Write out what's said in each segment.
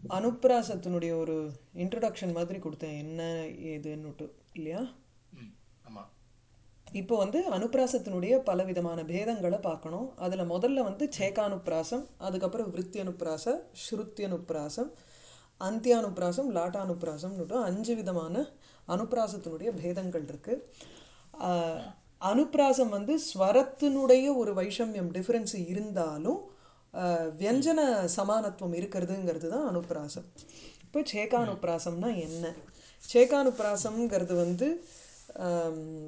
அனுப்பிராசத்தினுடைய ஒரு இன்ட்ரடக்ஷன் மாதிரி கொடுத்தேன் என்ன ஏதுன்னுட்டு இல்லையா ம் ஆமா இப்போ வந்து அனுப்பிராசத்தினுடைய பலவிதமான பேதங்களை பார்க்கணும் அதில் முதல்ல வந்து சேகானுப்பிராசம் அதுக்கப்புறம் விருத்தி அனுப்பிராச ஸ்ருத்தி அனுப்பிராசம் அந்தியானுப்பிராசம் லாட்டானுப்பிராசம்னுட்டு அஞ்சு விதமான அனுப்பிராசத்தினுடைய பேதங்கள் இருக்குது அனுப்பிராசம் வந்து ஸ்வரத்தினுடைய ஒரு வைஷமியம் டிஃப்ரென்ஸ் இருந்தாலும் ஆஹ், வியஞ்சன சமானத்துவம் இருக்கிறதுங்கிறது தான் அனுப்பிராசம் இப்போ சேகானுப்பிராசம்னா என்ன சேகானுப்பிராசம்ங்கிறது வந்து ஆம்,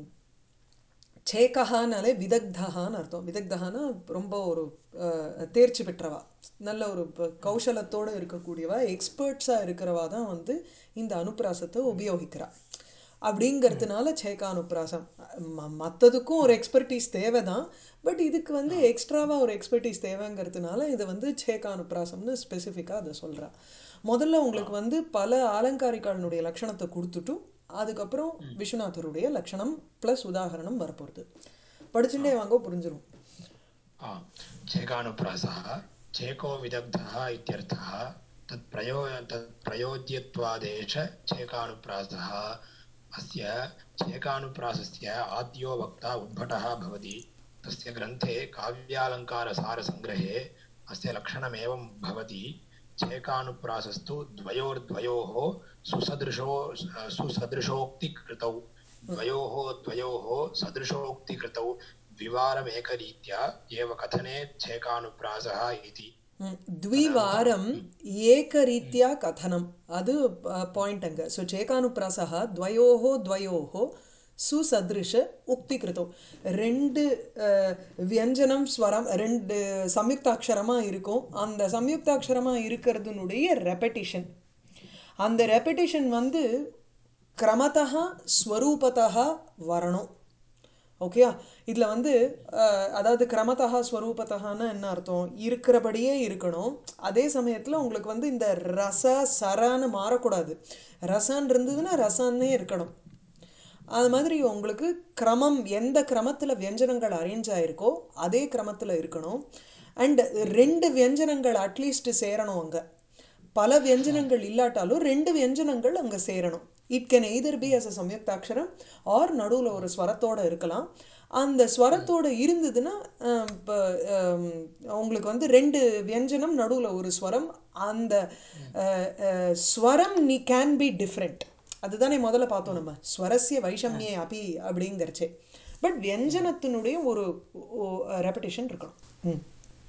சேகஹானாலே விதக்தஹான்னு அர்த்தம் விதக்தஹானா ரொம்ப ஒரு அஹ், தேர்ச்சி பெற்றவா நல்ல ஒரு ப- கௌசலத்தோட இருக்கக்கூடியவா எக்ஸ்பர்ட்ஸாக இருக்கிறவா தான் வந்து இந்த அனுப்பிராசத்தை உபயோகிக்கிறா அப்படிங்கிறதுனால சேகானுப்பிராசம் ம மற்றதுக்கும் ஒரு எக்ஸ்பர்டீஸ் தேவை தான் பட் இதுக்கு வந்து எக்ஸ்ட்ராவாக ஒரு எக்ஸ்பர்டீஸ் தேவைங்கிறதுனால இது வந்து சேகானுப்பிராசம்னு ஸ்பெசிஃபிக்காக அதை சொல்கிறா முதல்ல உங்களுக்கு வந்து பல ஆலங்காரிகாலினுடைய லட்சணத்தை கொடுத்துட்டு அதுக்கப்புறம் விஸ்வநாதருடைய லட்சணம் ப்ளஸ் உதாகரணம் வரப்போகுது படிச்சுட்டே வாங்க புரிஞ்சிடும் आ चेकानुप्रासः चेको विदग्धः इत्यर्थः तत् प्रयो तत् प्रयोज्यत्वादेश चेकानुप्रासः अस्य चेकानुप्रासस्य आद्यो वक्ता उद्भटः भवति तस्य ग्रन्थे काव्यालङ्कारसारसङ्ग्रहे अस्य लक्षणमेवं भवति चेकानुप्रासस्तु द्वयोर्द्वयोः सुसदृशो सुसदृशोक्तिकृतौ द्वयोः द्वयोः सदृशोक्तिकृतौ द्विवारमेकरीत्या एव कथने छेकानुप्रासः इति ம், द्विवारम् एकरीत्या कथनम् அது பாயிண்ட் அங்கே ஸோ சேகானுப்பிராசः द्वयोः द्वयोः சுசதிருஷ உக்தி கிருத்தம் ரெண்டு அஹ், வியஞ்சனம் ஸ்வரம் ரெண்டு சம்யுக்தாட்சரமாக இருக்கும் அந்த சம்யுக்தாட்சரமாக இருக்கிறதுனுடைய ரெப்படிஷன் அந்த ரெப்படிஷன் வந்து கிரமத்தா ஸ்வரூபத்தா வரணும் ஓகேயா இதில் வந்து அஹ், அதாவது கிரமத்தா ஸ்வரூபத்தகான்னு என்ன அர்த்தம் இருக்கிறபடியே இருக்கணும் அதே சமயத்தில் உங்களுக்கு வந்து இந்த ரச சரன்னு மாறக்கூடாது ரசன் இருந்ததுன்னா ரசன்னே இருக்கணும் அது மாதிரி உங்களுக்கு கிரமம் எந்த கிரமத்தில் வியஞ்சனங்கள் அரேஞ்ச் ஆயிருக்கோ அதே கிரமத்தில் இருக்கணும் அண்ட் ரெண்டு வியஞ்சனங்கள் அட்லீஸ்ட் சேரணும் அங்கே பல வியஞ்சனங்கள் இல்லாட்டாலும் ரெண்டு வியஞ்சனங்கள் அங்கே சேரணும் it can either be as a சம்யுக்தாட்சரம் ஆர் நடுவில் ஒரு ஸ்வரத்தோட இருக்கலாம் அந்த ஸ்வரத்தோட இருந்ததுன்னா அஹ், இப்போ அஹ், உங்களுக்கு வந்து ரெண்டு வியஞ்சனம் நடுவில் ஒரு ஸ்வரம் அந்த அஹ், அஹ், ஸ்வரம் நீ கேன் பி டிஃப்ரெண்ட் அதுதானே முதல்ல பார்த்தோம் நம்ம ஸ்வரஸ்ய வைஷமியே அபி அப்படிங்கிறச்சே பட் வியஞ்சனத்தினுடைய ஒரு ரெப்படிஷன் இருக்கணும் ம்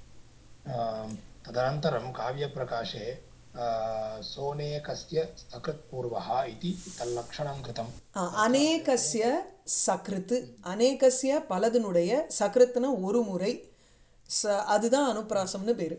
आम्, तदनन्तरं काव्यप्रकाशे आ, सोनेकस्य सकृत्पूर्वः इति तल्लक्षणं कृतम् ஆ, அநேகஸ்ய சக்ருத்து அநேகஸ்ய பலதனுடைய சக்ருத்துனா ஒரு முறை ச அதுதான் அனுப்பிராசம்னு பேர்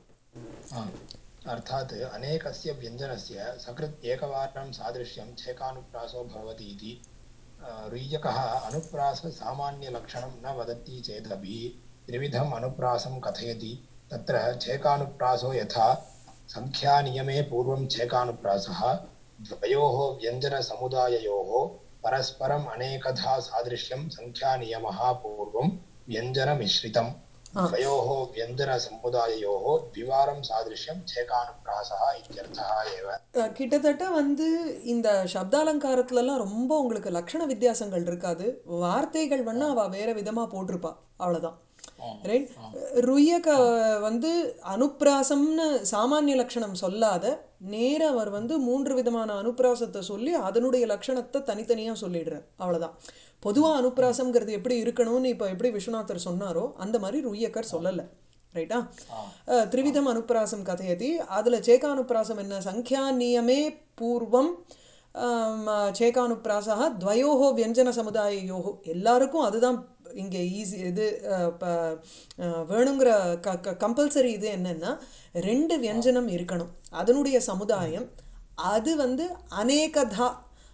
आ, अर्थात् अनेकस्य व्यञ्जनस्य सकृत् एकवारं सादृश्यं छेकानुप्रासो भवति इति आ, रुय्यकः अनुप्राससामान्यलक्षणं न वदति चेदपि त्रिविधम् अनुप्रासं कथयति तत्र छेकानुप्रासो यथा सङ्ख्यानियमे पूर्वं छेकानुप्रासः द्वयोः व्यञ्जनसमुदाययोः परस्परम् अनेकधा सादृश्यं सङ्ख्यानियमः पूर्वं व्यञ्जनमिश्रितम् द्वयोः व्यञ्जनसमुदाययोः द्विवारं सादृश्यं छेकानुप्रासः इत्यर्थः एव அஹ், கிட்டத்தட்ட வந்து இந்த சப்தாலங்காரத்துலலாம் ரொம்ப உங்களுக்கு லக்ஷண வித்தியாசங்கள் இருக்காது வார்த்தைகள் வேணா அவள் வேற விதமாக போட்டிருப்பா அவ்வளோதான் ரைட் ருய்யக வந்து அனுப்பிராசம்னு சாமானிய லட்சணம் சொல்லாத நேரா அவர் வந்து மூன்று விதமான அனுப்பிராசத்தை சொல்லி அதனுடைய லட்சணத்தை தனித்தனியாக சொல்லிடுறார் அவ்வளோதான் பொதுவாக அனுப்பிராசம்ங்கிறது எப்படி இருக்கணும்னு இப்போ எப்படி விஸ்வநாதர் சொன்னாரோ அந்த மாதிரி ருய்யக்கர் சொல்லலை ரைட்டா அஹ், த்ரிவிதம் அனுப்பிராசம் கதையதி அதில் சேகானுப்பிராசம் என்ன சங்கியா நியமே பூர்வம் ஆம், சேகானுப்பிராசா துவயோகோ வியஞ்சன சமுதாயோகோ எல்லாருக்கும் அதுதான் இங்கே ஈஸி இது அஹ், ப- அஹ், வேணுங்கிற க க கம்பல்சரி இது என்னன்னா ரெண்டு வியஞ்சனம் இருக்கணும் அதனுடைய சமுதாயம் அது வந்து அநேகதா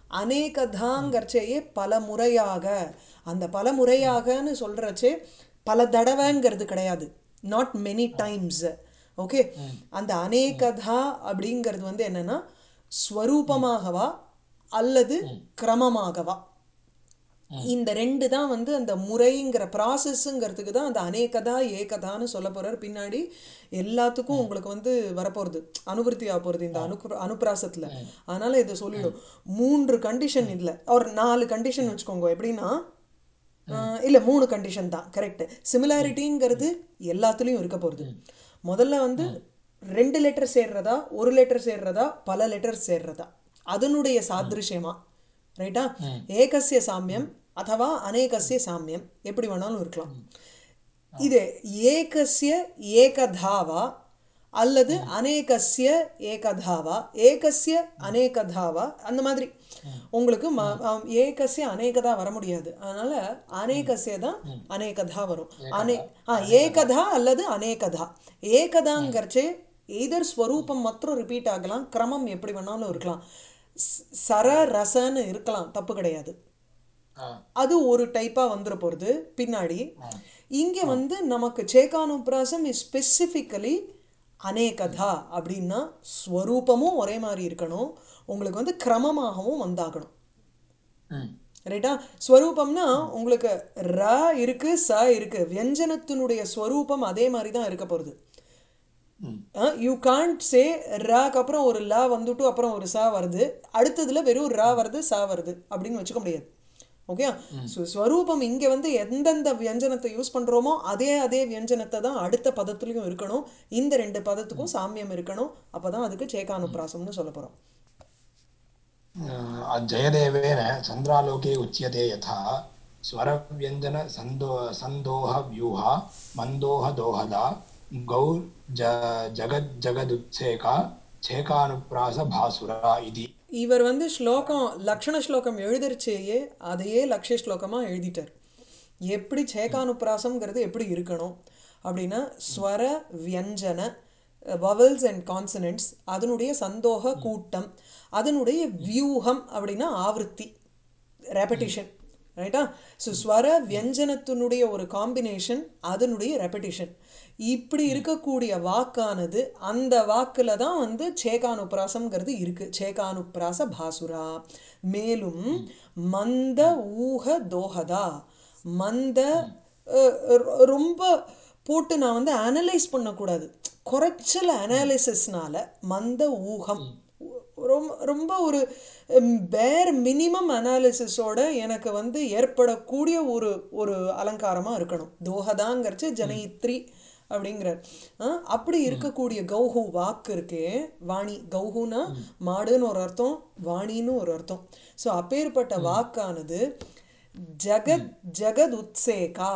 அநேகதாங்கிறச்சேயே பல முறையாக அந்த பல முறையாகன்னு சொல்கிறச்சே பல தடவைங்கிறது கிடையாது நாட் மெனி டைம்ஸ் ஓகே அந்த அநேகதா அப்படிங்கிறது வந்து என்னன்னா ஸ்வரூபமாகவா அல்லது கிரமமாகவா இந்த ரெண்டு தான் வந்து அந்த முறைங்கிற ப்ராசஸ்ஸுங்கிறதுக்கு தான் அந்த அநேகதா ஏகதான்னு சொல்ல போறார் பின்னாடி எல்லாத்துக்கும் உங்களுக்கு வந்து வரப்போகிறது அனுவருத்தி ஆக போகிறது இந்த அனு அனுப்பிராசத்தில் அதனால இதை சொல்லிடும் மூன்று கண்டிஷன் இல்லை ஒரு நாலு கண்டிஷன் வச்சுக்கோங்க எப்படின்னா ஆஹ் இல்ல மூணு கண்டிஷன் தான் கரெக்ட் சிமிலாரிட்டிங்கிறது எல்லாத்துலேயும் இருக்க போகிறது முதல்ல வந்து ரெண்டு லெட்டர் சேர்றதா ஒரு லெட்டர் சேர்றதா பல லெட்டர் சேர்றதா அதனுடைய சாதிருஷ்யமா ரைட்டா ஏகசிய சாமியம் அதவா அநேகசிய சாமியம் எப்படி வேணாலும் இருக்கலாம் இது ஏகசிய ஏகதாவா அல்லது அநேகசிய ஏகதாவா ஏகசிய அநேகதாவா அந்த மாதிரி உங்களுக்கு ம ஆம், ஏகசிய அநேகதா வர முடியாது அதனால அநேகசிய தான் அநேகதா வரும் அனே ஆ ஏகதா அல்லது அநேகதா ஏகதாங்கிறச்சே எய்தர் ஸ்வரூபம் மாத்திரம் ரிப்பீட் ஆகலாம் கிரமம் எப்படி வேணாலும் இருக்கலாம் ஸ்- சர ரசன்னு இருக்கலாம் தப்பு கிடையாது ஆ அது ஒரு டைப்பாக வந்துட போகிறது பின்னாடி இங்கே வந்து நமக்கு சேகானுப்ராசம் இஸ் ஸ்பெசிஃபிக்கலி அநேகதா அப்படின்னா ஸ்வரூபமும் ஒரே மாதிரி இருக்கணும் உங்களுக்கு வந்து கிரமமாகவும் வந்தாகணும் ம் ரைட்டா ஸ்வரூபம்னா உங்களுக்கு ர இருக்கு ச இருக்கு வியஞ்சனத்தினுடைய ஸ்வரூபம் அதே மாதிரி தான் இருக்க போகிறது ம் யூ காண்ட் சே ராக்கு அப்புறம் ஒரு லா வந்துட்டு அப்புறம் ஒரு சா வருது அடுத்ததுல வெறும் ரா வருது சா வருது அப்படின்னு வச்சுக்க முடியாது ஓகே ஸோ ஸ்வரூபம் இங்கே வந்து எந்தெந்த வியஞ்சனத்தை யூஸ் பண்ணுறோமோ அதே அதே வியஞ்சனத்தை தான் அடுத்த பதத்துலையும் இருக்கணும் இந்த ரெண்டு பதத்துக்கும் சாமியம் இருக்கணும் அப்போ தான் அதுக்கு சேகானுப்ராசம்னு சொல்ல போகிறோம் जयदेवेन चन्द्रालोके उच्यते यथा स्वरव्यञ्जनसन्दो सन्दोहव्यूहा मन्दोहदोहदा गौर् ज जगज्जगदुत्सेका छेकानुप्रासभासुरा इति இவர் வந்து ஸ்லோகம் லக்ஷண ஸ்லோகம் எழுதிருச்சேயே அதையே லக்ஷ்ய ஸ்லோகமாக எழுதிட்டார் எப்படி சேகானுப்ராசம்ங்கிறது எப்படி இருக்கணும் அப்படின்னா ஸ்வர வியஞ்சன வவல்ஸ் அண்ட் கான்சனன்ட்ஸ் அதனுடைய சந்தோக கூட்டம் அதனுடைய வியூகம் அப்படின்னா ஆவೃತ್ತಿ ரெப்படிஷன் ரைட்டா ஸோ ஸ்வர வியஞ்சனத்தினுடைய ஒரு காம்பினேஷன் அதனுடைய ரெப்படிஷன் இப்படி இருக்கக்கூடிய வாக்கானது அந்த வாக்கில் தான் வந்து சேகானுப்ராசம்ங்கிறது இருக்குது சேகானுப்ராச பாசுரா மேலும் மந்த ஊக தோஹதா மந்த அஹ், ரொ- ரொம்ப போட்டு நான் வந்து அனலைஸ் பண்ணக்கூடாது குறைச்சல் அனாலிசிஸ்னால மந்த ஊகம் ரொம்ப ரொம்ப ஒரு பேர் மினிமம் அனாலிசிஸோட எனக்கு வந்து ஏற்படக்கூடிய ஒரு ஒரு அலங்காரமாக இருக்கணும் தோஹதாங்கிறச்சு ஜனயித்ரி அப்படிங்கிறார் ஆ, அப்படி இருக்கக்கூடிய கௌஹு வாக்கு இருக்கே வாணி கௌஹுனா மாடுன்னு ஒரு அர்த்தம் வாணின்னு ஒரு அர்த்தம் ஸோ அப்பேற்பட்ட வாக்கானது ஜகத் ஜகத் உத்சேகா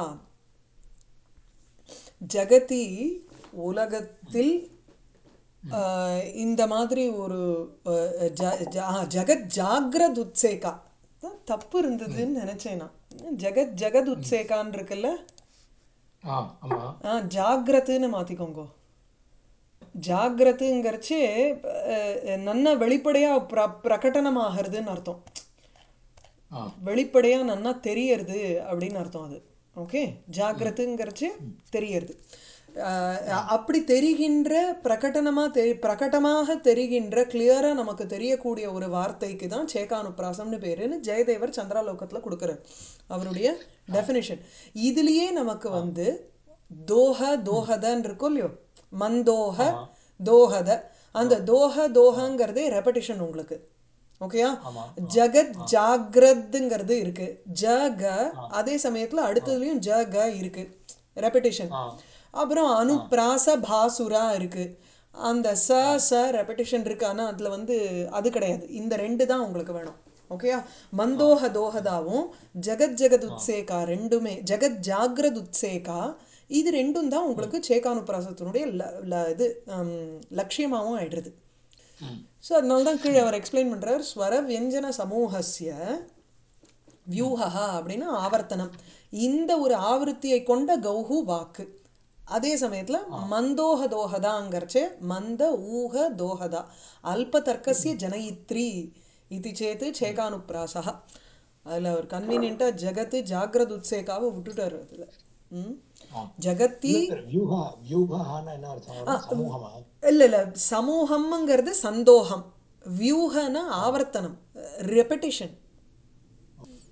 ஜகதி உலகத்தில் ஆஹ், இந்த மாதிரி ஒரு ஆஹ், ஜ- ஜ- ஆ, ஜகத் ஜாகிரத் உத்சேகா தான் தப்பு இருந்ததுன்னு நினைச்சேன் நான் ஜெகத் ஜெகத் உத்சேகான்னு இருக்குல்ல ஆ ஆமா ஆ ஜாகிரத்துன்னு மாற்றிக்கோங்க ஜாகிரத்துங்கிறச்சு நன்னா வெளிப்படையாக பிர பிரகடனமாகிறதுன்னு அர்த்தம் ஆ வெளிப்படையாக நன்னா தெரியறது அப்படின்னு அர்த்தம் அது ஓகே ஜாகிரத்துங்கிறச்சு தெரியறது அஹ் அப்படி தெரிகின்ற பிரகடனமாக தெரி பிரகடமாக தெரிகின்ற கிளியராக நமக்கு தெரியக்கூடிய ஒரு வார்த்தைக்கு தான் சேகானுப்ராசம்னு பேருன்னு ஜெயதேவர் சந்திராலோகத்தில் கொடுக்குறார் அவருடைய டெஃபினிஷன் இதுலேயே நமக்கு வந்து தோஹ தோஹதன்னு இருக்கும் இல்லையோ மந்தோஹ தோஹத அந்த தோஹ தோஹங்கிறதே ரெப்படிஷன் உங்களுக்கு ஓகேயா ஆமா ஜகத் ஜாகிரத்துங்கிறது இருக்கு ஜ க அதே சமயத்துல அடுத்ததுலயும் ஜ க இருக்கு ரெப்படிஷன் ஆ அப்புறம் அனுப்ராச பாசுரா இருக்கு அந்த ச ச ரெப்படிஷன் இருக்கு ஆனா அதுல வந்து அது கிடையாது இந்த ரெண்டு தான் உங்களுக்கு வேணும் ஓகேயா மந்தோஹ தோஹதாவும் ஜெகத் ஜெகத் உத்சேகா ரெண்டுமே ஜெகத் ஜாகிரத் உத்சேகா இது ரெண்டும் தான் உங்களுக்கு சேகானுப்ராசத்தினுடைய ல- ல- இது ஹம், லட்சியமாகவும் ஆயிடுறது ம் ஸோ அதனால தான் கீழே அவர் எக்ஸ்பிளைன் பண்ணுறார் ஸ்வர வியஞ்சன சமூகஸ்ய வியூஹா அப்படின்னா ஆவர்த்தனம் இந்த ஒரு ஆவருத்தியை கொண்ட கௌஹு வாக்கு அதே சமயத்தில் மந்தோஹ தோஹதாங்கிறச்சே மந்த ஊஹ தோஹதா அல்ப தர்க்கசிய ஜனயித்ரி இது சேத்து சேகானுப்ராசா அதில் அவர் கன்வீனியண்ட்டாக ஜெகத்து ஜாகிரத் உத்சேகாவை விட்டுட்டார் அதில் ம் ஆ ஜகத்தி வியூஹா வியூஹான்னா என்ன அர்த்தம் வரும்? சமூகமா இல்லை இல்லை சமூகம்ங்கிறது சந்தோகம் வியூகனா ஆவர்த்தனம் ரெப்படிஷன்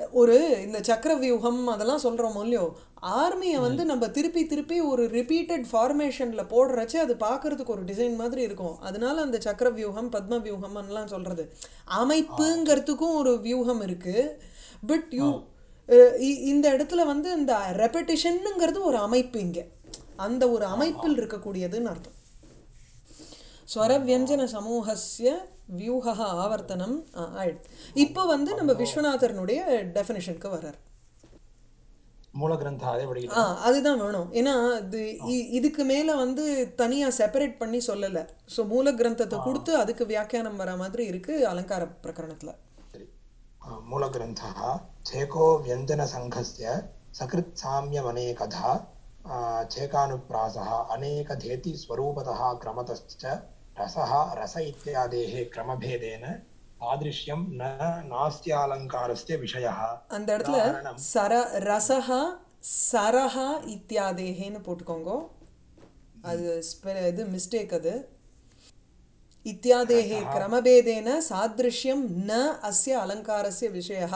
ஒரு இந்த சக்கர வியூகம் அதெல்லாம் சொல்கிறோம் இல்லையோ ஆர்மியை வந்து நம்ம திருப்பி திருப்பி ஒரு ரிப்பீட்டட் ஃபார்மேஷனில் போடுறச்சு அது பார்க்கறதுக்கு ஒரு டிசைன் மாதிரி இருக்கும் அதனால அந்த சக்கர வியூகம் பத்ம வியூகம்லாம் சொல்கிறது அமைப்புங்கிறதுக்கும் ஒரு வியூகம் இருக்குது பட் யூ இந்த இடத்துல வந்து இந்த ரெப்படிஷனுங்கிறது ஒரு அமைப்பு இங்கே அந்த ஒரு அமைப்பில் இருக்கக்கூடியதுன்னு அர்த்தம் ஸ்வரவியஞ்சன சமூகஸ்ய வியூக ஆவர்த்தனம் ஆ, ஆயிடுது இப்போ வந்து நம்ம விஸ்வநாதரனுடைய டெஃபினேஷனுக்கு வர்றார் மூல கிரந்தாதே ஆ படிக்கிறேன் அதுதான் வேணும் ஏன்னா இது இ- இதுக்கு மேலே வந்து தனியாக செப்பரேட் பண்ணி சொல்லலை ஸோ மூல கிரந்தத்தை கொடுத்து அதுக்கு வியாக்கியானம் வர மாதிரி இருக்கு அலங்கார பிரகரணத்தில் சரி मूलग्रन्थः छेको व्यञ्जनसङ्घस्य सकृत्साम्यमनेकधा आ, छेकानुप्रासः अनेकधेति स्वरूपतः क्रमतश्च रसः रस इत्यादेः क्रमभेदेन तादृश्यं न नास्त्यालङ्कारस्य विषयः அந்த இடத்துல உதாரணம். சர ரசஹா சரஹா இத்தியாதேகேன்னு போட்டுக்கோங்க அது ஸ்பெ- இது மிஸ்டேக் அது இத்தியாதேகே கிரமபேதேன சாதிருஷ்யம் ந அஸ்ய அலங்காரஸ்ய விஷயா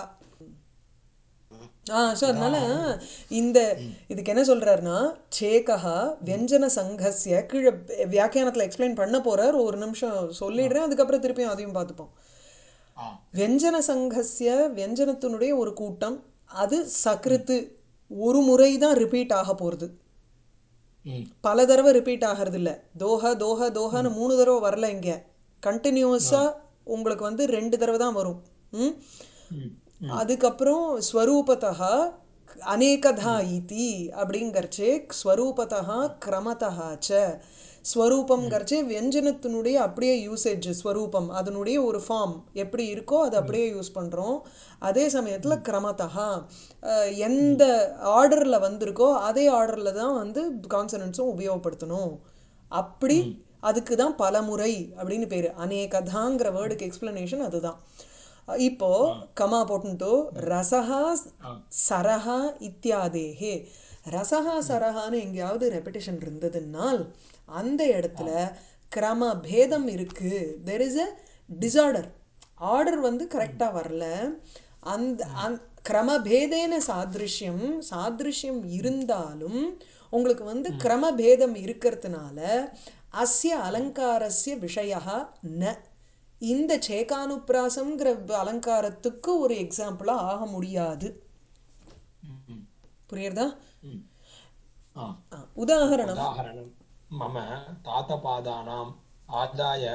ஆ ஸோ அதனால இந்த இதுக்கு என்ன சொல்றாருன்னா சேகா வியஞ்சன சங்கஸ்ய கீழே வியாக்கியானத்தில் எக்ஸ்பிளைன் பண்ண போறார் ஒரு நிமிஷம் சொல்லிடுறேன் அதுக்கப்புறம் திருப்பியும் அதையும் பார்த்துப்போம் ஆ வியஞ்சன சங்கஸ்ய வியஞ்சனத்தினுடைய ஒரு கூட்டம் அது சக்ருத்து ஒரு முறை தான் ரிப்பீட் ஆக போகிறது ம் பல தடவை ரிப்பீட் ஆகிறது இல்ல தோஹ தோஹ தோஹன்னு மூணு தடவை வரல இங்கே கண்டினியூஸாக உங்களுக்கு வந்து ரெண்டு தடவை தான் வரும் ம் ம் அதுக்கப்புறம் ஸ்வரூபத்தா அநேகதா இதி அப்படிங்கறச்சே ஸ்வரூபத்தா கிரமத்தா ச ஸ்வரூபம்ங்கிறச்சே வியஞ்சனத்தினுடைய அப்படியே யூசேஜ் ஸ்வரூபம் அதனுடைய ஒரு ஃபார்ம் எப்படி இருக்கோ அதை அப்படியே யூஸ் பண்ணுறோம் அதே சமயத்தில் கிரமத்தா எந்த ஆர்டரில் வந்திருக்கோ அதே ஆர்டரில் தான் வந்து கான்சனன்ஸும் உபயோகப்படுத்தணும் அப்படி அதுக்கு தான் பலமுறை அப்படின்னு பேர் அநேகதாங்கிற வேர்டுக்கு எக்ஸ்பிளனேஷன் அதுதான் இப்போ கமா போட்டுட்டு ரசஹா சரஹா இத்தியாதேஹே ரசஹா சரஹான்னு எங்கேயாவது ரெப்பிட்டேஷன் இருந்ததுனால் அந்த இடத்துல கிரம பேதம் இருக்கு there is a disorder order வந்து கரெக்டாக வரல அந்த அந் கிரமபேதேன சாதிருஷ்யம் சாதிருஷ்யம் இருந்தாலும் உங்களுக்கு வந்து கிரமபேதம் இருக்கிறதுனால அஸ்ய அலங்காரஸ்ய விஷயா ந இந்த சேகானுப்பிராசம்ங்கிற அலங்காரத்துக்கு ஒரு எக்ஸாம்பிளாக ஆக முடியாது ம் புரியுறதா ம் ஆ ஆ, உதாரணம் उदाहरणं मम तातपादानाम् आदाय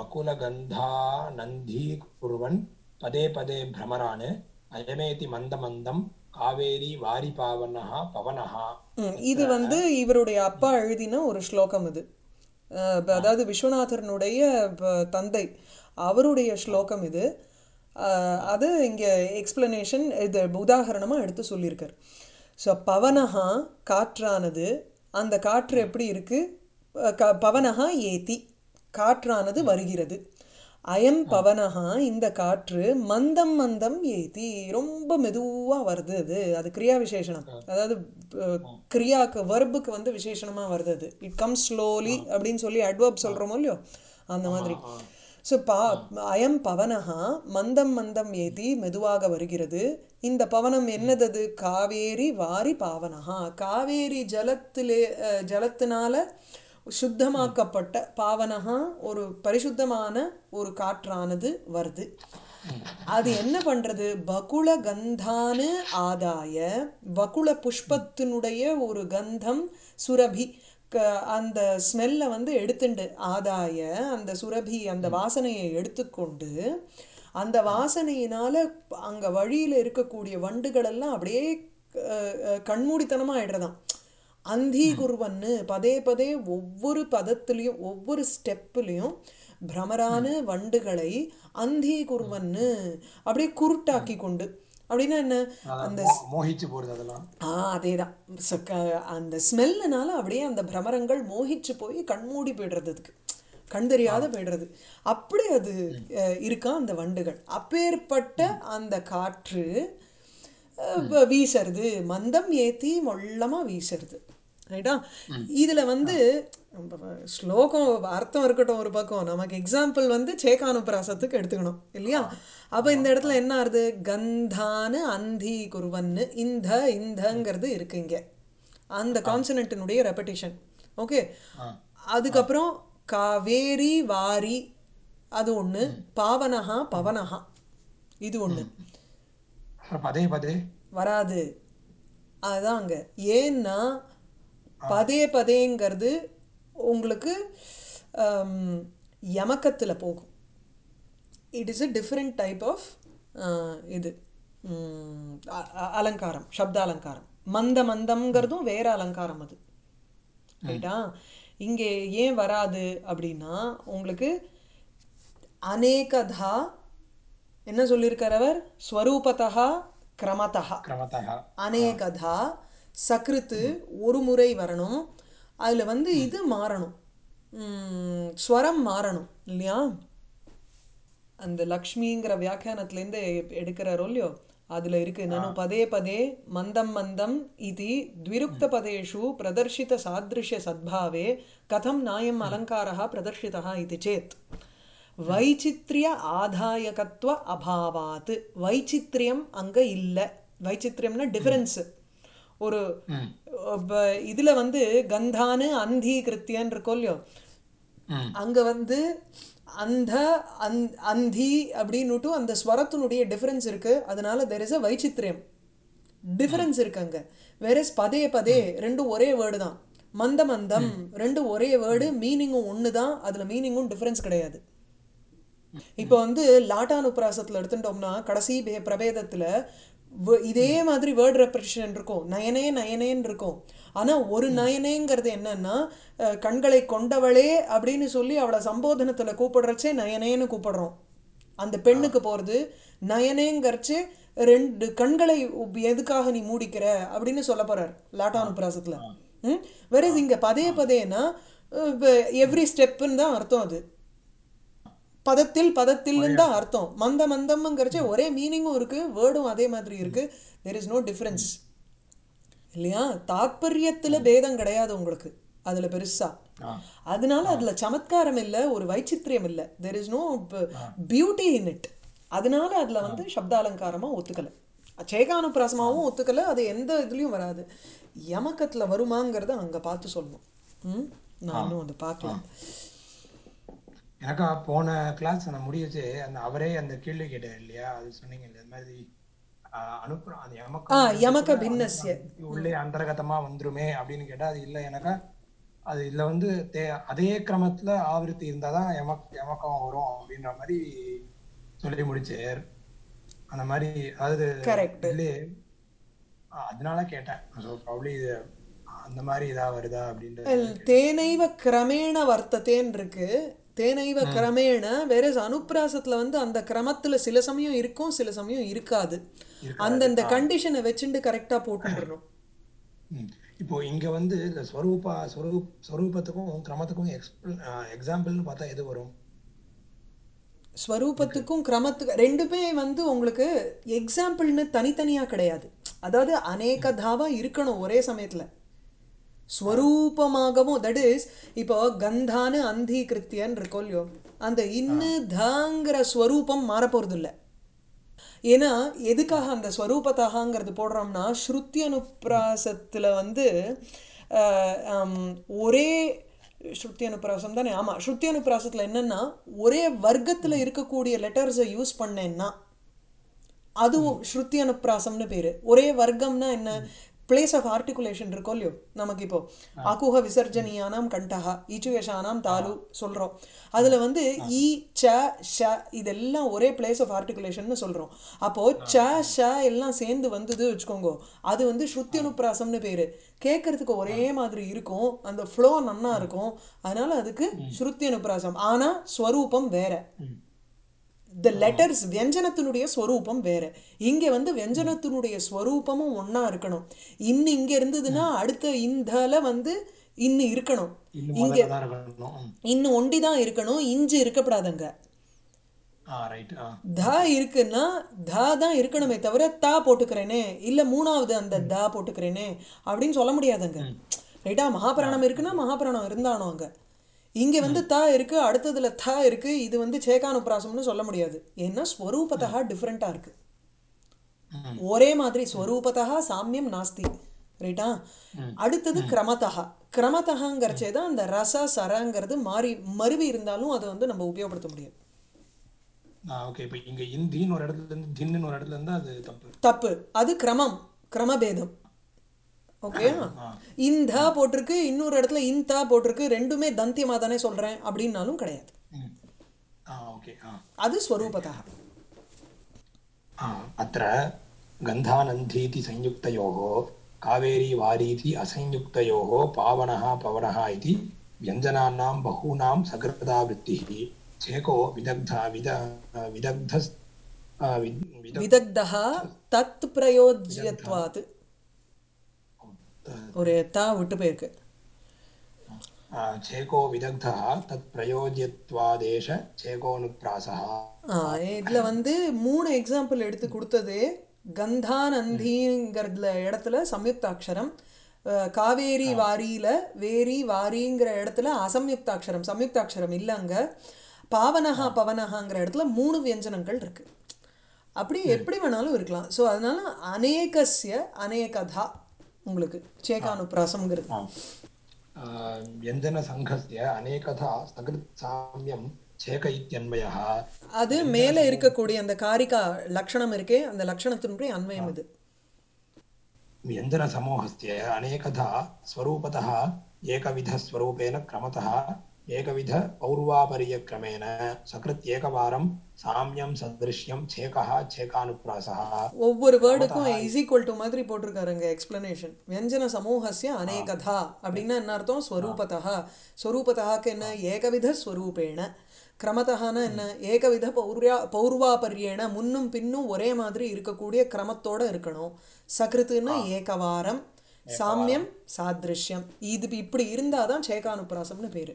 बकुलगन्धानन्धीकुर्वन् पदे पदे भ्रमरान् अयमेति मन्दमन्दं कावेरी वारिपावनः पवनः ம், இது வந்து இவருடைய அப்பா எழுதின ஒரு ஸ்லோகம் இது அஹ், அதாவது விஸ்வநாதரனுடைய ப- தந்தை அவருடைய ஸ்லோகம் இது அஹ், அது இங்கே எக்ஸ்பிளனேஷன் இது உதாரணமாக எடுத்து சொல்லியிருக்கார் ஸோ பவனஹா காற்றானது அந்த காற்று எப்படி இருக்கு அஹ், க பவனஹா ஏத்தி காற்றானது வருகிறது அயம் பவனஹா இந்த காற்று மந்தம் மந்தம் ஏத்தி ரொம்ப மெதுவா வருது அது அது கிரியா விசேஷணம் அதாவது அஹ், கிரியாக்கு வர்புக்கு வந்து விசேஷணமா வருது அது இட் கம் ஸ்லோலி அப்படின்னு சொல்லி அட்வர்ப் சொல்றோமோ இல்லையோ அந்த மாதிரி ஸோ பா அயம் பவனஹா மந்தம் மந்தம் ஏத்தி மெதுவாக வருகிறது இந்த பவனம் என்னது காவேரி வாரி பாவனஹா காவேரி ஜலத்திலே அஹ், ஜலத்தினால சுத்தமாக்கப்பட்ட பாவனஹா ஒரு பரிசுத்தமான ஒரு காற்றானது வருது அது என்ன பண்றது பகுள கந்தானு ஆதாய பகுள புஷ்பத்தினுடைய ஒரு கந்தம் சுரபி க- அந்த ஸ்மெல்லை வந்து எடுத்துண்டு ஆதாய அந்த சுரபி அந்த வாசனையை எடுத்துக்கொண்டு அந்த வாசனையினால அங்க வழியில இருக்கக்கூடிய வண்டுகள் எல்லாம் அப்படியே அஹ், அஹ், கண்மூடித்தனமா ஆயிடுறதாம் அந்தீகுர்வன்னு பதே பதே ஒவ்வொரு பதத்துலேயும் ஒவ்வொரு ஸ்டெப்புலேயும் பிரமரான வண்டுகளை அந்தீகுர்வன்னு அப்படியே குருட்டாக்கி கொண்டு அப்படின்னா என்ன அந்த மோ- மோகிச்சு போறது அதெல்லாம் ஆ அதேதான் So, க- அந்த ஸ்மெல்லுனால அப்படியே அந்த பிரமரங்கள் மோகிச்சு போய் கண்மூடி போயிடுறது அதுக்கு கண் தெரியாத போயிடுறது அப்படி அது அஹ், இருக்கா அந்த வண்டுகள் அப்பேற்பட்ட அந்த காற்று அஹ், வ- வீசறது மந்தம் ஏத்தி மொள்ளமா வீசறது ரைட்டா இதுல வந்து ஸ்லோகம் அர்த்தம் இருக்கட்டும் ஒரு பக்கம் நமக்கு எக்ஸாம்பிள் வந்து சேகானுப்பிராசத்துக்கு எடுத்துக்கணும் இல்லையா அப்ப இந்த இடத்துல என்ன ஆறுது கந்தானு அந்தி குருவன்னு இந்த இந்தங்கிறது இருக்கு இங்க அந்த கான்சனன்ட்டினுடைய ரெப்படிஷன் ஓகே ஆ அதுக்கப்புறம் காவேரி வாரி அது ஒண்ணு பாவனஹா பவனஹா இது ஒண்ணு அப்புறம் பதே பதே வராது அதுதான் அங்க ஏன்னா பதே பதேங்கிறது உங்களுக்கு ஹம், யமக்கத்துல போகும் it is a different type of இது ம், அ- அ- அலங்காரம் சப்த அலங்காரம் மந்த மந்தம்ங்கிறதும் வேற அலங்காரம் அது ரைட்டா இங்கே ஏன் வராது அப்படின்னா உங்களுக்கு அநேகதா என்ன சொல்லியிருக்கார் அவர் ஸ்வரூபதா கிரமதா கிரமத்தः அநேகதா சக்ருத்து ஒரு முறை வரணும் அதுல வந்து இது மாறணும் ம், ஸ்வரம் மாறணும் இல்லையா அந்த லக்ஷ்மிங்கிற வியாக்கியானத்துலேருந்து எடுக்கிறாரோ இல்லையோ அதுல இருக்கு நனு பதே பதே மந்தம் மந்தம் இது த்விருக்த பதேஷு பிரதர்ஷித சாதிருஷ்ய சத்பாவே கதம் நாயம் அலங்காரः பிரதர்ஷிதः இது சேத் வைச்சித்ரிய ஆதாயகத்துவ அபாவாத் வைச்சித்ரியம் அங்க இல்ல வைச்சித்ரியம்னா டிஃபரன்ஸ் ஒரு ம் இப்ப இதுல வந்து கந்தானு அந்தி கிருத்தியன் இருக்கோ இல்லையோ ம் அங்க வந்து அந்த அந் அந்தி அப்படின்னுட்டு அந்த ஸ்வரத்தினுடைய டிஃபரன்ஸ் இருக்கு அதனால தெர் இஸ் அ வைச்சித்ரியம் டிஃபரன்ஸ் இருக்கு அங்க வேறஸ் பதே பதே ரெண்டும் ஒரே வேர்டு தான் மந்த மந்தம் ரெண்டும் ஒரே வேர்டு மீனிங்கும் ஒன்று தான் அதுல மீனிங்கும் டிஃபரன்ஸ் கிடையாது இப்போ வந்து லாட்டானுப்ராசத்தில் எடுத்துட்டோம்னா கடைசி பே- பிரபேதத்துல வ- இதே மாதிரி வேர்ட் ரெப்ரஷன் இருக்கும் நயனே நயனேன்னு இருக்கும் ஆனா ஒரு நயனேங்கிறது என்னன்னா அஹ், கண்களை கொண்டவளே அப்படின்னு சொல்லி அவளை சம்போதனத்துல கூப்பிடுறச்சே நயனேன்னு கூப்பிடுறோம் அந்த பெண்ணுக்கு போறது நயனேங்கிறச்சு ரெண்டு கண்களை உப்- எதுக்காக நீ மூடிக்கிற அப்படின்னு சொல்ல போறார் லாட்டானுப்ராசத்துல ம் வேற இங்க பதே பதேனா எவ்ரி ஸ்டெப்புன்னு தான் அர்த்தம் அது பதத்தில் பதத்தில் தான் அர்த்தம் மந்த மந்தம்ங்கிறச்சே ஒரே மீனிங்கும் இருக்கு வேர்டும் அதே மாதிரி இருக்கு தெர் இஸ் நோ டிஃபரன்ஸ் இல்லையா தாத்பரியத்துல பேதம் கிடையாது உங்களுக்கு அதுல பெருசா ஆ அதனால அதுல சமத்காரம் இல்ல ஒரு வைச்சித்ரியம் இல்ல there is no beauty in it அதனால அதுல வந்து சப்தாலங்காரமா ஒத்துக்கல சேகானுப்பிராசமாவும் ஒத்துக்கல அது எந்த இதுலயும் வராது யமக்கத்துல வருமாங்கிறத அங்க பார்த்து சொல்லணும் ம் நான் இன்னும் அதை பார்க்கல எனக்கா போன கிளாஸ் நான் முடியச்சு அந்த அவரே அந்த கேள்வி கேட்டார் இல்லையா அது சொன்னீங்க இல்லையா இந்த மாதிரி ஆஹ், அனுப்புறோம் அது எமக்கு ஆ வந்து யமக கூட பின்னஸ்ய அனுப்புறோம் உள்ளே அந்தர்கதமா வந்துருமே அப்படின்னு கேட்டா அது இல்லை எனக்கா அது இதுல வந்து தே அதே கிரமத்துல ஆவருத்தி இருந்தாதான் எமக் எமக்கம் வரும் அப்படின்ற மாதிரி சொல்லி முடிச்சார் அந்த மாதிரி அதாவது கரெக்ட் இதுலயே ஆஹ், அதனால கேட்டேன் ஸோ ப்ராப்ளி இது அந்த மாதிரி இதா வருதா அப்படின்றது தேனைவ கிரமேண வர்த்தத்தேன்னு இருக்கு தேனைவ கிரமேண வேற அனுப்பிராசத்துல வந்து அந்த கிரமத்துல சில சமயம் இருக்கும் சில சமயம் இருக்காது இருக்காது. அந்தந்த கண்டிஷனை வச்சுட்டு கரெக்டா போட்டுடணும் ம். இப்போ இங்க வந்து இந்த ஸ்வரூபா ஸ்வரூப் ஸ்வரூபத்துக்கும் கிரமத்துக்கும் எக்ஸாம்பிள்னு பார்த்தா எது வரும் ஸ்வரூபத்துக்கும் கிரமத்துக்கு ரெண்டுமே வந்து உங்களுக்கு எக்ஸாம்பிள்னு தனித்தனியா கிடையாது அதாவது அநேகதாவா இருக்கணும் ஒரே சமயத்துல ஸ்வரூபமாகவும் தட் இஸ் இப்போ கந்தானு அந்தி கிருத்தியன் இருக்கோ இல்லையோ அந்த இன்னு தாங்கிற ஸ்வரூபம் மாறப்போறது இல்ல ஏன்னா எதுக்காக அந்த ஸ்வரூபத்தாகங்கிறது போடுறோம்னா ஸ்ருத்தி அனுப்பிராசத்துல வந்து ஆஹ், ஆம், ஒரே ஸ்ருத்தி அனுப்பிராசம் தானே ஆமா ஸ்ருத்தி அனுப்பிராசத்துல என்னன்னா ஒரே வர்க்கத்துல இருக்கக்கூடிய லெட்டர்ஸை யூஸ் பண்ணேன்னா அது ஸ்ருத்தி அனுப்பிராசம்னு பேரு ஒரே வர்க்கம்னா என்ன பிளேஸ் ஆஃப் ஆர்டிகுலேஷன் இருக்கோ இல்லையோ நமக்கு இப்போ அகுஹ விசர்ஜனியானாம் கண்டஹா ஈச்சுவேஷானாம் தாலு சொல்றோம் அதுல வந்து ஈ ச ஷ இதெல்லாம் ஒரே பிளேஸ் ஆஃப் ஆர்டிகுலேஷன் சொல்றோம் அப்போ ச ஷ எல்லாம் சேர்ந்து வந்தது வச்சுக்கோங்க அது வந்து ஸ்ருத்தி அனுப்பிராசம்னு பேரு கேட்கறதுக்கு ஒரே மாதிரி இருக்கும் அந்த ஃப்ளோ நன்னா இருக்கும் அதனால அதுக்கு ஸ்ருத்தி அனுப்பிராசம் ஆனா ஸ்வரூபம் வேற ம். த லெட்டர்ஸ் வியஞ்சனத்தினுடைய ஸ்வரூபம் வேற இங்க வந்து வியஞ்சனத்தினுடைய ஸ்வரூபமும் ஒண்ணா இருக்கணும் இன்னு இங்க இருந்ததுன்னா அடுத்த இந்தல வந்து இன்னு இருக்கணும் இன்னும் இங்க முதல்ல தான் இருக்கணும் ம். இன்னு ஒண்டி தான் இருக்கணும் இஞ்சு இருக்கக்கூடாதுங்க ஆ ரைட் ஆ தா இருக்குன்னா தா தான் இருக்கணுமே தவிர தா போட்டுக்கிறேனே இல்ல மூணாவது அந்த தா போட்டுக்கிறேனே அப்படின்னு சொல்ல முடியாதுங்க ரைட்டா மகாபிராணம் இருக்குன்னா மகாபிராணம் இருந்தானோ அங்கே இங்கே வந்து த இருக்கு அடுத்ததுல த இருக்கு இது வந்து சேகானுப்பிராசம்னு சொல்ல முடியாது ஏன்னா ஸ்வரூபத்தா டிஃப்ரெண்ட்டாக இருக்கு ம் ஒரே மாதிரி ஸ்வரூபத்தா சாமியம் நாஸ்தி ரைட்டா அடுத்தது கிரமத்தா கிரமத்தகாங்கிறச்சே தான் அந்த ரச சரங்கிறது மாறி மருவி இருந்தாலும் அதை வந்து நம்ம உபயோகப்படுத்த முடியாது ஓகே இப்போ இங்க இந்தின்னு ஒரு இடத்துல இருந்து தின்னு ஒரு இடத்துல இருந்து அது தப்பு தப்பு அது கிரமம் கிரமபேதம் ஓகே ஆ இந்த போட்டிருக்கு இன்னொரு இடத்துல இந்த போட்டிருக்கு ரெண்டுமே தந்தியமாக தானே சொல்கிறேன் அப்படின்னாலும் கிடையாது ம் ஆ ஓகே ஆ அது ஸ்வரூபத்தா आ, अत्र गन्धानन्धीति संयुक्तयोः कावेरी वारीति असंयुक्तयोः पावनः पवनः इति व्यञ्जनानां बहूनां सकृदावृत्तिः चेको विदग्ध विद विदग्धस् आ, विद विदग्ध விதக்தா தத் பிரயோஜ்யத்வாத் ஒரு தா விட்டு போயிருக்கு आ, चेको विदग्धः तत् प्रयोज्यत्वादेश चेकोऽनुप्रासः இதில் வந்து மூணு எக்ஸாம்பிள் எடுத்து கொடுத்தது கந்தானந்திங்கிறதுல இடத்துல சம்யுக்தாட்சரம் அஹ், காவேரி வாரியில வேரி வாரிங்கிற இடத்துல அசம்யுக்தாட்சரம் சம்யுக்தாட்சரம் இல்லை அங்கே பாவனஹா பவனஹாங்கிற இடத்துல மூணு வியஞ்சனங்கள் இருக்கு அப்படி எப்படி வேணாலும் இருக்கலாம் ஸோ அதனால அநேகஸ்ய அநேகதா உங்களுக்கு சேகானுப்பிராசம்ங்கிறது आ, आ, व्यञ्जनसङ्घस्य अनेकधा सकृत् साम्यं चेक इत्यन्वयः அது மேலே இருக்கக்கூடிய அந்த காரிகா லக்ஷணம் இருக்கே அந்த லக்ஷணத்தினுடைய அன்வயம் இது व्यञ्जनसमूहस्य अनेकधा स्वरूपतः एकविधस्वरूपेण क्रमतः एकविधपौर्वापर्यक्रमेण सकृत् एकवारं साम्यं सदृश्यं छेकः छेकानुप्रासः ஒவ்வொரு வேர்டுக்கும் இஸ் ஈக்குவல் டு மாதிரி போட்டிருக்காருங்க எக்ஸ்பிளனேஷன் வியஞ்சன சமூகஸ்ய அநேகதா அப்படின்னா என்ன அர்த்தம் ஸ்வரூபத்தா ஸ்வரூபத்தாக்கு என்ன ஏகவித ஸ்வரூபேண கிரமத்தகான என்ன ஏகவித பௌர்யா பௌர்வாபரியேன முன்னும் பின்னும் ஒரே மாதிரி இருக்கக்கூடிய கிரமத்தோட இருக்கணும் சக்ருத்துன்னா ஏகவாரம் சாமியம் சாதிருஷ்யம் இது இப்படி இருந்தாதான் சேகானுப்பிராசம்னு பேரு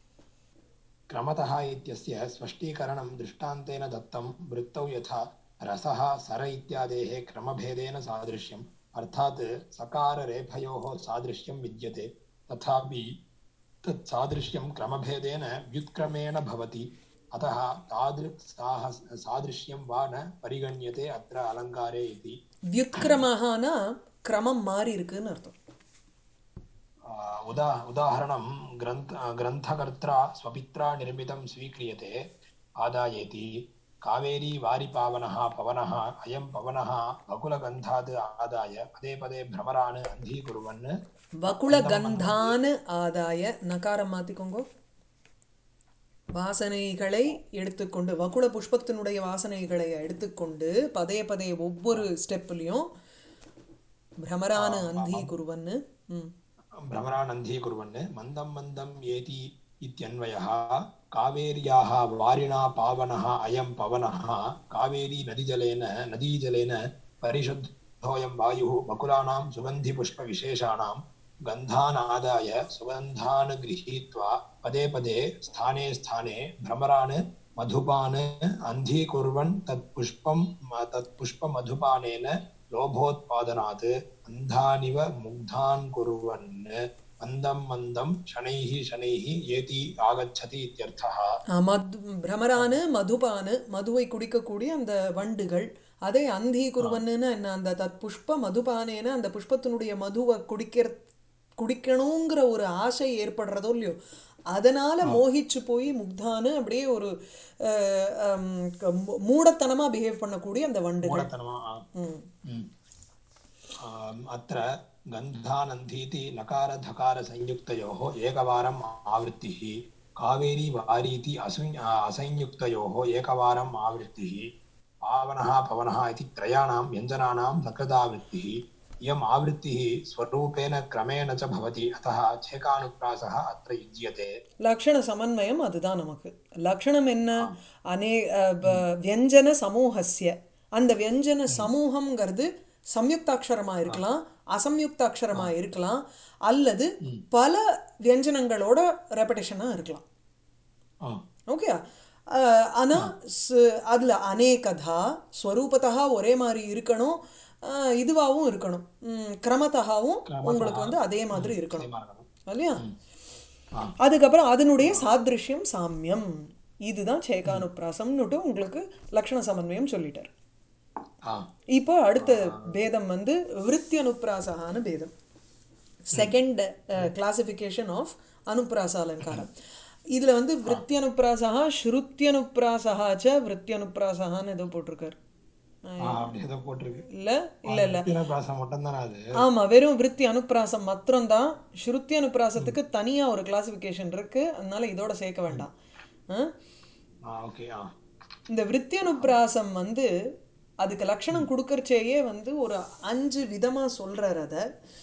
क्रमतः इत्यस्य स्पष्टीकरणं दृष्टान्तेन दत्तं वृत्तौ यथा रसः सर इत्यादेः क्रमभेदेन सादृश्यम् अर्थात् सकाररेफयोः सादृश्यं विद्यते तथापि तत् सादृश्यं क्रमभेदेन व्युत्क्रमेण भवति अतः तादृक् साह- सादृश्यं वा न परिगण्यते अत्र अलङ्कारे इति வியுத்கிரமஹானா கிரமம் மாறி இருக்குன்னு அர்த்தம் आ, उदा उदाहरणं ग्रन्थ ग्रन्थकर्त्रा स्वपित्रा निर्मितं स्वीक्रियते आदायेति कावेरी वारिपावनः पवनः अयं पवनः बकुलगन्धात् आदाय पदे पदे भ्रमरान् अन्धीकुर्वन् வகுள கந்தான்னு ஆதாய நகாரம் மாத்திக்கோங்க வாசனைகளை எடுத்துக்கொண்டு வகுள புஷ்பத்தினுடைய வாசனைகளை எடுத்துக்கொண்டு பதே பதே ஒவ்வொரு ஸ்டெப்லையும் பிரமரான அந்தி குருவன்னு ம் भ्रमरान् अन्धीकुर्वन् मन्दं मन्दं येति इत्यन्वयः कावेर्याः वारिणा पावनः अयं पवनः कावेरी नदीजलेन नदीजलेन परिशुद्धोऽयं वायुः बकुलानां सुगन्धिपुष्पविशेषाणां गन्धान् आदाय सुगन्धान् गृहीत्वा पदे पदे स्थाने स्थाने भ्रमरान् मधुपान् अन्धीकुर्वन् तत्पुष्पं तत्पुष्पमधुपानेन लोभोत्पादनात् अन्धानिव मुग्धान् कुर्वन् मन्दं मन्दं शनैः शनैः येति आगच्छति इत्यर्थः ஆ, மது பிரமரானு மதுபானு மதுவை குடிக்கக்கூடிய அந்த வண்டுகள் அதை அந்தி குருவன்னு என்ன அந்த தத் புஷ்ப மதுபானேன அந்த புஷ்பத்தினுடைய மதுவை குடிக்கிற குடிக்கணுங்கிற ஒரு ஆசை ஏற்படுறதோ இல்லையோ அதனால மோகிச்சு போய் முக்தானு அப்படியே ஒரு அஹ், ஹம், க- மூ- மூடத்தனமா பிஹேவ் பண்ணக்கூடிய அந்த வண்டுகள் मूढतनमा ம் Mm. आम्, अत्र गन्धानन्धीति नकारधकारसंयुक्तयोः एकवारम् आवृत्तिः कावेरी वारीति असंय असंयुक्तयोः एकवारम् आवृत्तिः पावनः पवनः इति त्रयाणां व्यञ्जनानां सकृदावृत्तिः इयम् आवृत्तिः स्वरूपेण क्रमेण च भवति अतः छेकानुप्रासः अत्र युज्यते லக்ஷண சமன்வயம் அதுதான் நமக்கு லக்ஷணம் என்ன அநே அஹ், ப- வியஞ்சன சமூகஸ்ய அந்த வியஞ்சன சமூகம்ங்கிறது சம்யுக்தாட்சரமா இருக்கலாம் அசம்யுக்தாட்சரமா இருக்கலாம் அல்லது பல வியஞ்சனங்களோட ரெப்படேஷனா இருக்கலாம் ஆ ஓகே ஆனால் அதில் அநேகதா ஸ்வரூபத்தா ஒரே மாதிரி இருக்கணும் அஹ், இதுவாகவும் இருக்கணும் ம், கிரமத்தகாவும் உங்களுக்கு வந்து அதே மாதிரி இருக்கணும் நிச்சயமா இருக்கணும் இல்லையா ஆ. அதுக்கப்புறம் அதனுடைய சாதிருஷ்யம் சாமியம் இதுதான் சேகானுப்பிராசம்னுட்டு உங்களுக்கு லக்ஷண சமன்வயம் சொல்லிட்டார் ஆ இப்போ அடுத்த பேதம் வந்து விருத்தி அனுப்பிராசகான பேதம் செகண்ட் கிளாசிஃபிகேஷன் ஆஃப் அனுப்பிராச அலங்காரம் இதுல வந்து விருத்தி அனுப்பிராசகா ஸ்ருத்தி அனுப்பிராசகா ச விருத்தி அனுப்பிராசகான்னு ஏதோ போட்டிருக்காரு ஆ அப்படி ஏதோ போட்டிருக்கு இல்ல இல்ல இல்ல விருத்தின பிராசம் மட்டும் தானே அது ஆமா வெறும் விருத்தி அனுப்பிராசம் மாத்திரம்தான் ஸ்ருத்தி அனுப்பிராசத்துக்கு தனியா ஒரு கிளாசிஃபிகேஷன் இருக்கு அதனால இதோட சேர்க்க வேண்டாம் ஆ? ஆ ஓகே ஆ இந்த விருத்தி அனுப்பிராசம் வந்து அதுக்கு லட்சணம் கொடுக்கறச்சேயே வந்து ஒரு அஞ்சு விதமா சொல்றாரு அத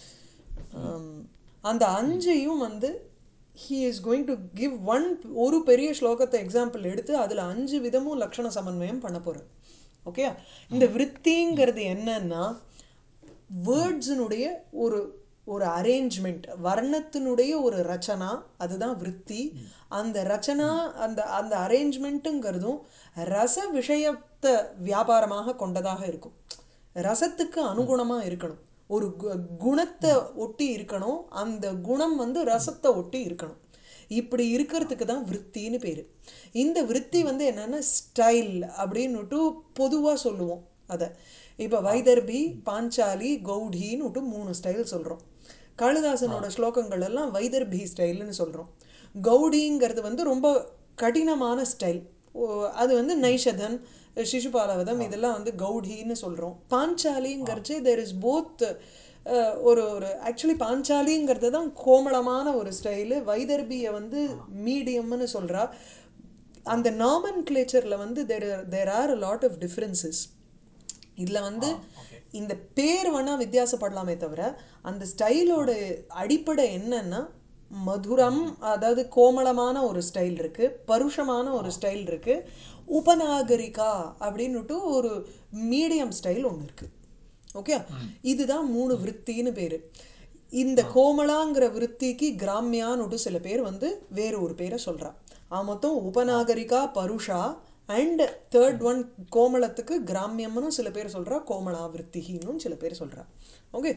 ஆம், அந்த அஞ்சையும் வந்து he is going to give one ஒரு பெரிய ஸ்லோகத்தை எக்ஸாம்பிள் எடுத்து அதுல அஞ்சு விதமும் லட்சண சமன்வயம் பண்ண போறார் ஓகே இந்த விருத்திங்கிறது என்னன்னா வேர்ட்ஸினுடைய ஒரு ஒரு அரேஞ்ச்மெண்ட் வர்ணத்தினுடைய ஒரு ரச்சனா அதுதான் விருத்தி அந்த ரச்சனா அந்த அந்த அரேஞ்ச்மெண்ட்டுங்கிறதும் ரச விஷயத்தை வியாபாரமாக கொண்டதாக இருக்கும் ரசத்துக்கு அனுகுணமா இருக்கணும் ஒரு கு- குணத்தை ஒட்டி இருக்கணும் அந்த குணம் வந்து ரசத்தை ஒட்டி இருக்கணும் இப்படி இருக்கிறதுக்கு தான் விருத்தின்னு பேரு இந்த விருத்தி வந்து என்னன்னா ஸ்டைல் அப்படின்னுட்டு பொதுவா சொல்லுவோம் அதை இப்போ வைதர்பி பாஞ்சாலி கௌடின்னுட்டு மூணு ஸ்டைல் சொல்றோம் காளிதாசனோட ஸ்லோகங்கள் எல்லாம் வைதர்பி ஸ்டைல்னு சொல்றோம் கௌடிங்கிறது வந்து ரொம்ப கடினமான ஸ்டைல் அது வந்து நைஷதன் சிசுபாலவதம் இதெல்லாம் வந்து கௌடின்னு சொல்றோம் பாஞ்சாலிங்கிறச்சு தேர் இஸ் போத் ஒரு ஒரு ஆக்சுவலி பாஞ்சாலிங்கிறது தான் கோமளமான ஒரு ஸ்டைலு வைதர்பியை வந்து மீடியம்னு சொல்றா அந்த நாமன் கிளேச்சரில் வந்து there there are a lot of differences இதில் வந்து இந்த பேர் வேணா வித்தியாசப்படலாமே தவிர அந்த ஸ்டைலோட அடிப்படை என்னன்னா மதுரம் அதாவது கோமளமான ஒரு ஸ்டைல் இருக்கு பருஷமான ஒரு ஸ்டைல் இருக்கு உபநாகரிகா அப்படின்னுட்டு ஒரு மீடியம் ஸ்டைல் ஒன்று இருக்கு ஓகே இதுதான் மூணு விருத்தின்னு பேரு இந்த கோமளாங்கிற விருத்திக்கு கிராமியான்னுட்டு சில பேர் வந்து வேற ஒரு பேரை சொல்றா ஆ மொத்தம் உபநாகரிகா பருஷா அண்ட் தேர்ட் ஒன் கோமளத்துக்கு கிராமியம்னு சில பேர் சொல்றா கோமளா விருத்திகின்னு சில பேர் சொல்றா ஓகே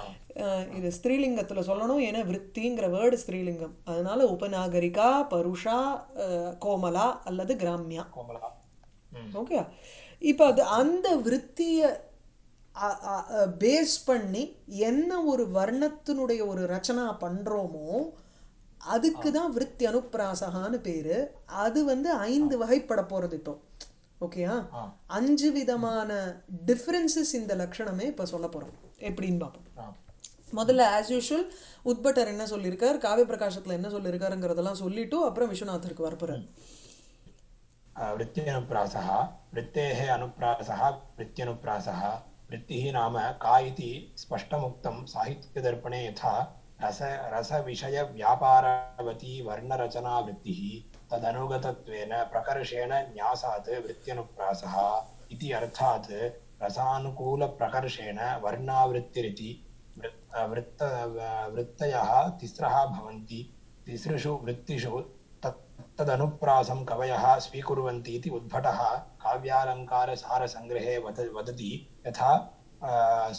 இது ஸ்திரீலிங்கத்துல சொல்லணும் ஏன்னா விருத்திங்கிற வேர்டு ஸ்திரீலிங்கம் அதனால உபநாகரிகா பருஷா அஹ், கோமலா அல்லது கிராமியா கோமலா ம் ஓகே இப்போ அது அந்த விருத்தியை பேஸ் பண்ணி என்ன ஒரு வர்ணத்தினுடைய ஒரு ரச்சனா பண்றோமோ அதுக்கு தான் விருத்தி அனுப்பிராசகான்னு பேரு அது வந்து ஐந்து வகைப்பட போறது இப்போ ஓகேயா ஆ. அஞ்சு விதமான டிஃபரன்சஸ் இந்த லட்சணமே இப்போ சொல்ல போறோம் எப்படின்னு பார்ப்போம் ஆ முதல்ல ஆஸ் யூஷுவல் உத்பட்டர் என்ன சொல்லியிருக்கார் காவிய பிரகாசத்துல என்ன சொல்லியிருக்காருங்கிறதெல்லாம் சொல்லிட்டு அப்புறம் விஸ்வநாதருக்கு வரப்போறார் वृत्त्यनुप्रासः वृत्तेः अनुप्रासः वृत्त्यनुप्रासः वृत्तिः नाम का इति स्पष्टमुक्तं साहित्यदर्पणे यथा रस रसविषयव्यापारवती वर्णरचना वृत्तिः तदनुगतत्वेन प्रकर्षेण न्यासात् वृत्त्यनुप्रासः इति अर्थात् रसानुकूलप्रकर्षेण वर्णावृत्तिरिति वृत् वृत्त वृत्तयः तिस्रः भवन्ति तिसृषु वृत्तिषु तत् तदनुप्रासं कवयः स्वीकुर्वन्ति इति उद्भटः काव्यालङ्कारसारसङ्ग्रहे वद वदति यथा आ,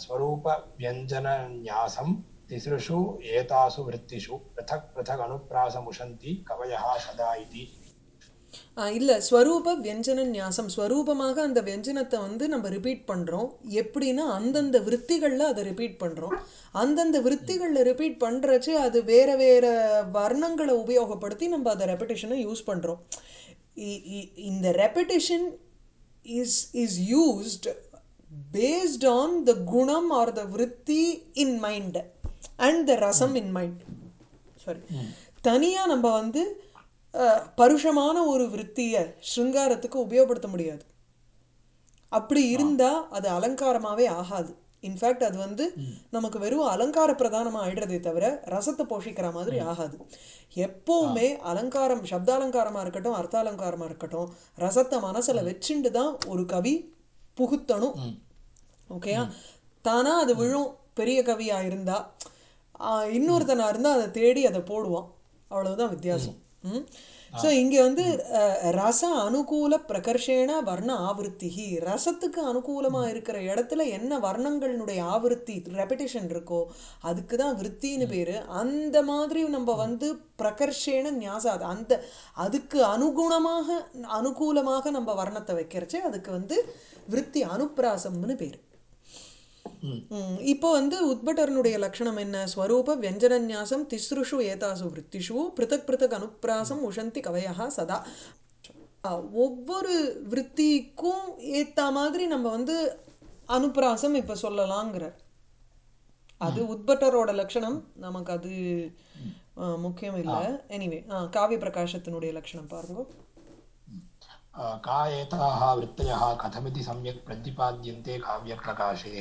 स्वरूपव्यञ्जनन्यासं तिसृषु एतासु वृत्तिषु पृथक् पृथक् अनुप्रासमुशन्ति कवयः सदा इति ஆ, இல்ல ஸ்வரூப வியஞ்சன ஞாசம் ஸ்வரூபமாக அந்த வியஞ்சனத்தை வந்து நம்ம ரிப்பீட் பண்றோம் எப்படின்னா அந்தந்த விற்த்திகள்ல அதை ரிப்பீட் பண்றோம் அந்தந்த விற்த்திகள்ல ரிப்பீட் பண்றச்சு அது வேற வேற வர்ணங்களை உபயோகப்படுத்தி நம்ம அந்த ரெப்படிஷனை யூஸ் பண்றோம் இ- இ- இந்த repetition is is used based on the gunam or the விற்பி in mind and the rasam in mind sorry தனியாக நம்ம வந்து அஹ், பருஷமான ஒரு விற்த்தியை ஸ்ருங்காரத்துக்கு உபயோகப்படுத்த முடியாது அப்படி இருந்தா அது அலங்காரமாவே ஆகாது இன்ஃபேக்ட் அது வந்து நமக்கு வெறும் அலங்கார பிரதானமா ஆயிடுறதே தவிர ரசத்தை போஷிக்கிற மாதிரி ஆகாது எப்பவுமே அலங்காரம் சப்தாலங்காரமா இருக்கட்டும் அர்த்தாலங்காரமா இருக்கட்டும் ரசத்தை மனசுல வச்சுண்டு தான் ஒரு கவி புகுத்தணும் ஓகேயா தானா அது விழும் பெரிய கவியா இருந்தா ஆஹ் இன்னொருத்தனா இருந்தா அதை தேடி அதை போடுவான் அவ்வளவுதான் வித்தியாசம் ம்? ஸோ இங்கே வந்து அஹ், ரச அனுகூல பிரகர்ஷேண வர்ண ஆவருத்திகி ரசத்துக்கு அனுகூலமாக இருக்கிற இடத்துல என்ன வர்ணங்களினுடைய ஆவருத்தி ரெப்படேஷன் இருக்கோ அதுக்கு தான் விற்த்தின்னு பேர் அந்த மாதிரி நம்ம வந்து பிரகர்ஷேண ஞாசாத் அந்த அதுக்கு அனுகுணமாக அனுகூலமாக நம்ம வர்ணத்தை வைக்கிறச்சே அதுக்கு வந்து விற்பி அனுப்பிராசம்னு பேர் ம். ம், இப்போ வந்து உத்பட்டரனுடைய லட்சணம் என்ன ஸ்வரூப வியஞ்சனநியாசம் திஸ்ருஷு ஏதாசு விற்த்திஷு பிருத்தக் பிருத்தக் அனுப்பிராசம் உஷந்தி கவயா சதா ஆ, ஒவ்வொரு விற்த்திக்கும் ஏத்த மாதிரி நம்ம வந்து அனுப்பிராசம் இப்போ சொல்லலாங்கிறார் அது உத்பட்டரோட லட்சணம் நமக்கு அது ஆ, முக்கியம் இல்லை எனிவே ஆ காவிய பிரகாசத்தினுடைய லட்சணம் பாருங்க अ, का एताः वृत्तयः कथमिति सम्यक् प्रतिपाद्यन्ते काव्यप्रकाशे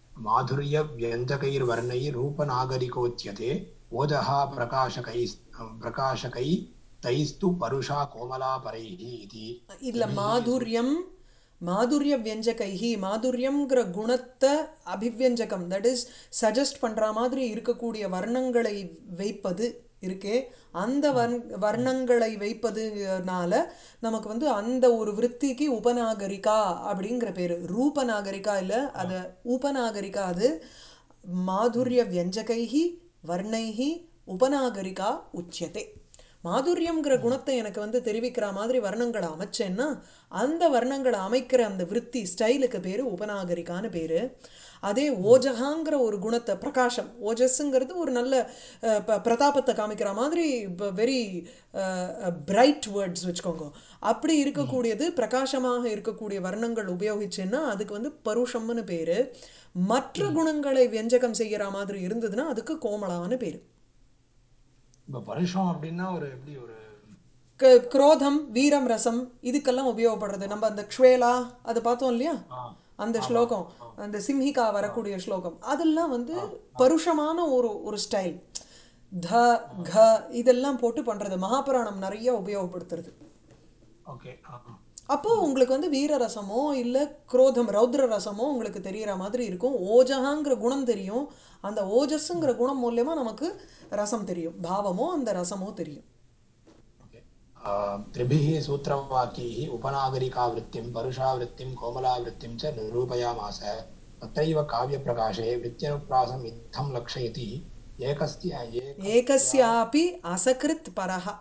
माधुर्यव्यञ्जकैर्वर्णैरूपनागरिकोच्यते ओजः प्रकाशकै प्रकाशकै तैस्तु परुषा कोमला परैः इति இதுல மாதுரியம் மாதுரிய வியஞ்சகைஹி மாதுரியம்ங்கிற குணத்தை அபிவியஞ்சகம் தட் இஸ் சஜஸ்ட் பண்ற மாதிரி இருக்கக்கூடிய வர்ணங்களை வைப்பது இருக்கே அந்த வர்ண வர்ணங்களை வைப்பதுனால நமக்கு வந்து அந்த ஒரு விற்த்திக்கு உபநாகரிகா அப்படிங்கிற பேரு ரூபநாகரிகா இல்ல அது உபநாகரிகா அது மாதுரிய வியஞ்சகைஹி வர்ணைஹி உபநாகரிகா உச்சியதே மாதுரியம்ங்கிற குணத்தை எனக்கு வந்து தெரிவிக்கிற மாதிரி வர்ணங்களை அமைச்சேன்னா அந்த வர்ணங்களை அமைக்கிற அந்த விற்பி ஸ்டைலுக்கு பேர் உபநாகரிகான்னு பேர் அதே ஓஜகாங்கிற ஒரு குணத்தை பிரகாசம் ஓஜஸ்ங்கிறது ஒரு நல்ல அஹ், ப- பிரதாபத்தை காமிக்கிற மாதிரி வெரி பிரைட் வேர்ட்ஸ் வச்சுக்கோங்க அப்படி இருக்கக்கூடியது பிரகாசமாக இருக்கக்கூடிய வர்ணங்கள் உபயோகிச்சேன்னா அதுக்கு வந்து பருஷம்னு பேர் மற்ற குணங்களை வியஞ்சகம் செய்கிற மாதிரி இருந்ததுன்னா அதுக்கு கோமளான்னு பேர் இப்போ பருஷம் அப்படின்னா ஒரு எப்படி ஒரு க- குரோதம் வீரம் ரசம் இதுக்கெல்லாம் உபயோகப்படுறது நம்ம அந்த க்ஷ்வேலா அது பார்த்தோம் இல்லையா ஆ அந்த ஸ்லோகம் அந்த சிம்ஹிகா வரக்கூடிய ஸ்லோகம் அதெல்லாம் வந்து பருஷமான ஒரு ஒரு ஸ்டைல் த க இதெல்லாம் போட்டு பண்றது மகாபுராணம் நிறைய உபயோகப்படுத்துறது ஓகே ஆ அப்போ உங்களுக்கு வந்து வீர ரசமோ இல்லை குரோதம் ரௌத்ர ரசமோ உங்களுக்கு தெரியற மாதிரி இருக்கும் ஓஜகாங்கிற குணம் தெரியும் அந்த ஓஜஸ்ங்கிற குணம் மூலியமா நமக்கு ரசம் தெரியும் பாவமோ அந்த ரசமோ தெரியும் ओके आ, त्रिभिः सूत्रवाक्यैः उपनागरिकावृत्तिं परुषावृत्तिं कोमलावृत्तिं च निरूपयामास तत्रैव काव्यप्रकाशे वृत्त्यनुप्रासम् इत्थं लक्षयति एकस्य एक ஏகஸ்யாபி அசகிருத் பரஹ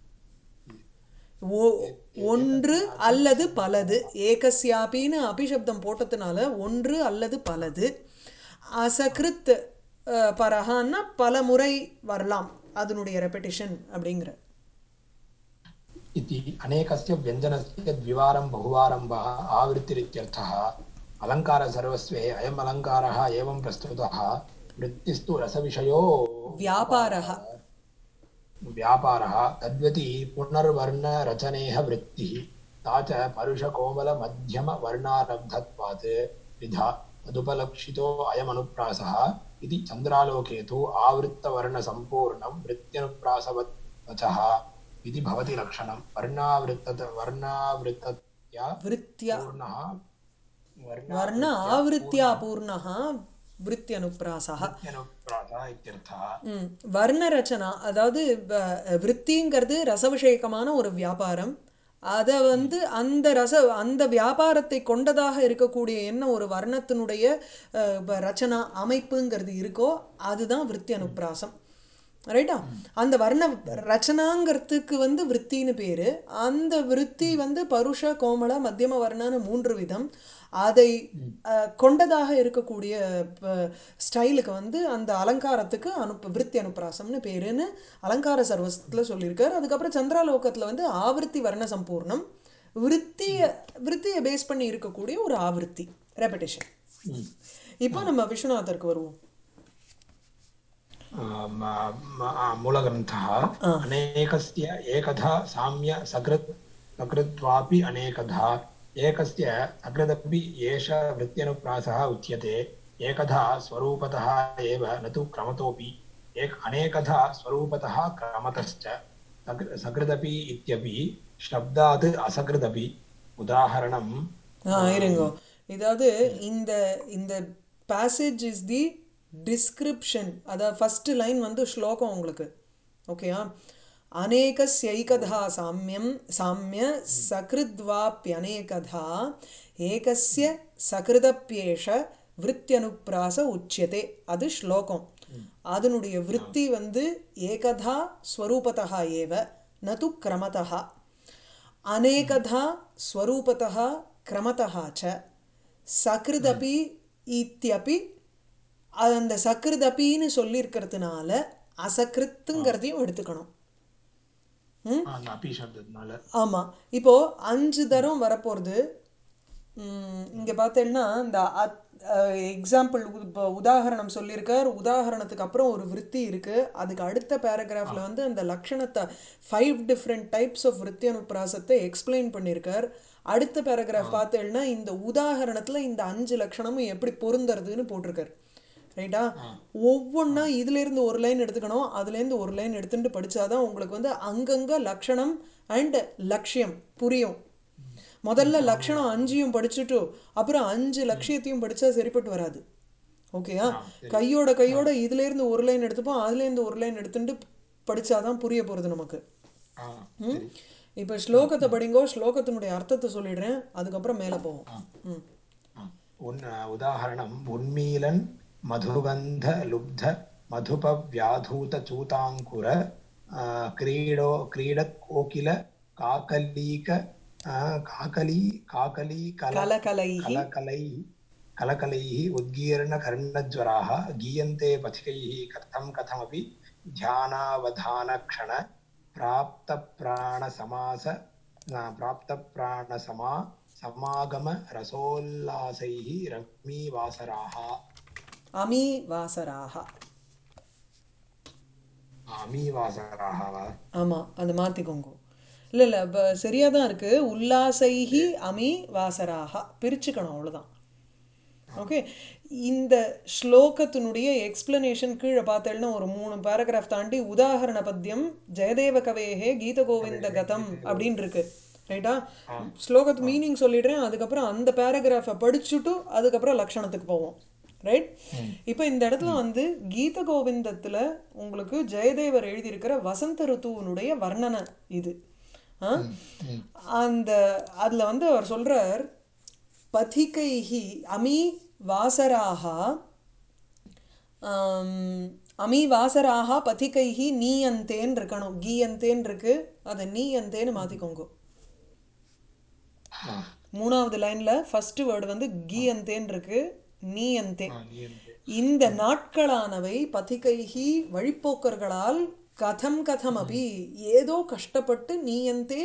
ஓ ஒன்று அல்லது பலது ஏகஸ்யாபின்னு அபிசப்தம் போட்டதுனால ஒன்று அல்லது பலது அசகிருத் அஹ், பரஹான்னா பல முறை வரலாம் அதனுடைய ரெப்படிஷன் அப்படிங்கிற इति अनेकस्य व्यञ्जनस्य द्विवारं बहुवारं वा आवृत्तिरित्यर्थः अलङ्कारसर्वस्वे अयम् अलङ्कारः एवं प्रस्तुतः वृत्तिस्तु रसविषयो வியாபாரः व्यापारः तद्वति पुनर्वर्णरचनेह वृत्तिः सा च परुषकोमलमध्यमवर्णारब्धत्वात् विधा तदुपलक्षितो अयमनुप्रासः इति चन्द्रालोके तु आवृत्तवर्णसम्पूर्णं वृत्त्यनुप्रासवत् वचः इति भवति लक्षणं वर्णावृत्तत वर्णावृत्तत्या விருத்தியா पूर्णः வர்ண ஆவృత్யா பூர்ணः விருத்தியனுப்ராசா वृत्त्यनुप्रासः इत्यर्थः ம் வர்ண ரச்சனா அதாவது வ- விற்த்திங்கிறது ரசவிஷேகமான ஒரு வியாபாரம் அதை வந்து அந்த ரச அந்த வியாபாரத்தை கொண்டதாக இருக்கக்கூடிய என்ன ஒரு வர்ணத்தினுடைய அஹ், வ- ரச்சனா அமைப்புங்கிறது இருக்கோ அதுதான் விற்பி அனுப்பிராசம் ரைட்டா அந்த வர்ண ரச்சனாங்கிறதுக்கு வந்து விற்த்தின்னு பேரு அந்த விற்பி வந்து பருஷ கோமள மத்தியம வர்ணன்னு மூன்று விதம் அதை அஹ், கொண்டதாக இருக்கக்கூடிய ப- ஸ்டைலுக்கு வந்து அந்த அலங்காரத்துக்கு அனுப்ப விற்பி அனுப்பிராசம்னு பேருன்னு அலங்கார சர்வசத்தில் சொல்லியிருக்காரு அதுக்கப்புறம் சந்திராலோகத்தில் வந்து ஆவர்த்தி வர்ண சம்பூர்ணம் விற்த்திய விற்த்தியை பேஸ் பண்ணி இருக்கக்கூடிய ஒரு ஆவர்த்தி ரெப்படிஷன் இப்போ நம்ம விஸ்வநாதருக்கு வருவோம் म- म- मूलग्रन्थः अनेकस्य एकधा साम्य सकृत् सकृत्वापि अनेकधा एकस्य सकृदपि एष वृत्त्यनुप्रासः उच्यते एकधा स्वरूपतः एव न तु क्रमतोऽपि एक अनेकधा स्वरूपतः क्रमतश्च सकृ सकृदपि इत्यपि शब्दात् असकृदपि उदाहरणं ஆ இருங்கோ இதாவது இந்த இந்த பேசேஜ் இஸ் தி டிஸ்கிரிப்ஷன் அதாவது ஃபஸ்ட்டு லைன் வந்து ஸ்லோகம் உங்களுக்கு ஓகேயா अनेकस्यैकधा साम्यं साम्य सकृद्वाप्यनेकधा एकस्य சகிருதப்பியேஷ விருத்தியனுப்பிராச உச்சியதே அது ஸ்லோகம் அதனுடைய விருத்தி வந்து ஏகதா ஸ்வரூபதா ஏவ நது கிரமதா அநேகதா ஸ்வரூபதா கிரமதா ச சகிருதபி இத்தியபி அது அந்த சக்கிருதப்பின்னு சொல்லியிருக்கிறதுனால அசக்கிருத்துங்கிறதையும் எடுத்துக்கணும் ம் ஆ, அந்த அபி சப்தத்தினால ஆமாம் இப்போ அஞ்சு தரம் வரப்போகிறது இங்கே பார்த்தேன்னா இந்த எக்ஸாம்பிள் இப்போ உதாகரணம் சொல்லியிருக்கார் உதாகரணத்துக்கு அப்புறம் ஒரு விருத்தி இருக்குது அதுக்கு அடுத்த பேராகிராஃபில் வந்து அந்த லக்ஷணத்தை ஃபைவ் டிஃப்ரெண்ட் டைப்ஸ் ஆஃப் விருத்தி அனுப்பிராசத்தை எக்ஸ்பிளைன் பண்ணியிருக்கார் அடுத்த பேராகிராஃப் பார்த்தேன்னா இந்த உதாகரணத்தில் இந்த அஞ்சு லக்ஷணமும் எப்படி பொருந்துறதுன்னு போட்டிருக்கார் ரைட்டா ஒவ்வொன்றா இதுலேருந்து ஒரு லைன் எடுத்துக்கணும் அதுலேருந்து ஒரு லைன் எடுத்துட்டு படிச்சாதான் உங்களுக்கு வந்து அங்கங்கே லக்ஷணம் அண்ட் லட்சியம் புரியும் முதல்ல லக்ஷணம் அஞ்சையும் படிச்சுட்டு அப்புறம் அஞ்சு லட்சியத்தையும் படிச்சா சரிப்பட்டு வராது ஓகேயா கையோட கையோட இதுலேருந்து ஒரு லைன் எடுத்துப்போம் அதுலேருந்து ஒரு லைன் எடுத்துட்டு படிச்சாதான் புரிய போகிறது நமக்கு ஆ ம் இப்போ ஸ்லோகத்தை படிங்கோ ஸ்லோகத்தினுடைய அர்த்தத்தை சொல்லிடுறேன் அதுக்கப்புறம் மேலே போவோம் ம் ஆ. உன் உதாகரணம் உன்மீலன் மதுகந்த லுப்த மதுப வியாதூத சூதாங்குர ஆ, கிரீடோ கிரீடக் கோகில காக்கலீக ஆ, காக்கலி காக்கலி கல கலகலைः कलकलैः कलकलैः उद्गीर्णकर्णज्वराः गीयन्ते पथिकैः कथं कथमपि ध्यानावधानक्षण प्राप्तप्राणसमास प्राप्तप्राणसमा समागमरसोल्लासैः रग्मीवासराः அமி வாசராக अमीवासराः वा ஆமாம் அதை மாற்றிக்கோங்க இல்லை இல்லை இப்போ சரியாக தான் இருக்குது உல்லாசைஹி அமி வாசராக பிரிச்சுக்கணும் அவ்வளோதான் ஓகே இந்த ஸ்லோகத்தினுடைய எக்ஸ்பிளனேஷன் கீழே பார்த்தேன்னா ஒரு மூணு பேராகிராஃப் தாண்டி உதாகரண பத்தியம் ஜெயதேவ கவேஹே கீத கோவிந்த கதம் அப்படின்னு இருக்கு ரைட்டா ஸ்லோகத்து மீனிங் சொல்லிடுறேன் அதுக்கப்புறம் அந்த பேராகிராஃபை படிச்சுட்டு அதுக்கப்புறம் லக்ஷணத்துக்கு போவோம் ரைட் இப்போ இந்த இடத்துல வந்து கீத கோவிந்தத்தில் உங்களுக்கு ஜெயதேவர் எழுதியிருக்கிற வசந்த ருத்துவனுடைய வர்ணனை இது ஆ? அந்த அதில் வந்து அவர் சொல்றார் பதிகைஹி அமி வாசராக ஆம், அமி வாசராக பதிகைஹி நீயந்தேன் இருக்கணும் கீயந்தேன் இருக்கு அதை நீயந்தேன்னு மாற்றிக்கோங்க ஆ, மூணாவது லைன்ல ஃபர்ஸ்ட் வேர்டு வந்து கீயந்தேன் இருக்கு நீயந்தே ஆ, நீயந்தே. இந்த நாட்களானவை பதிகைகி வழிப்போக்கர்களால் கதம் கதம் அபி ஏதோ கஷ்டப்பட்டு நீயந்தே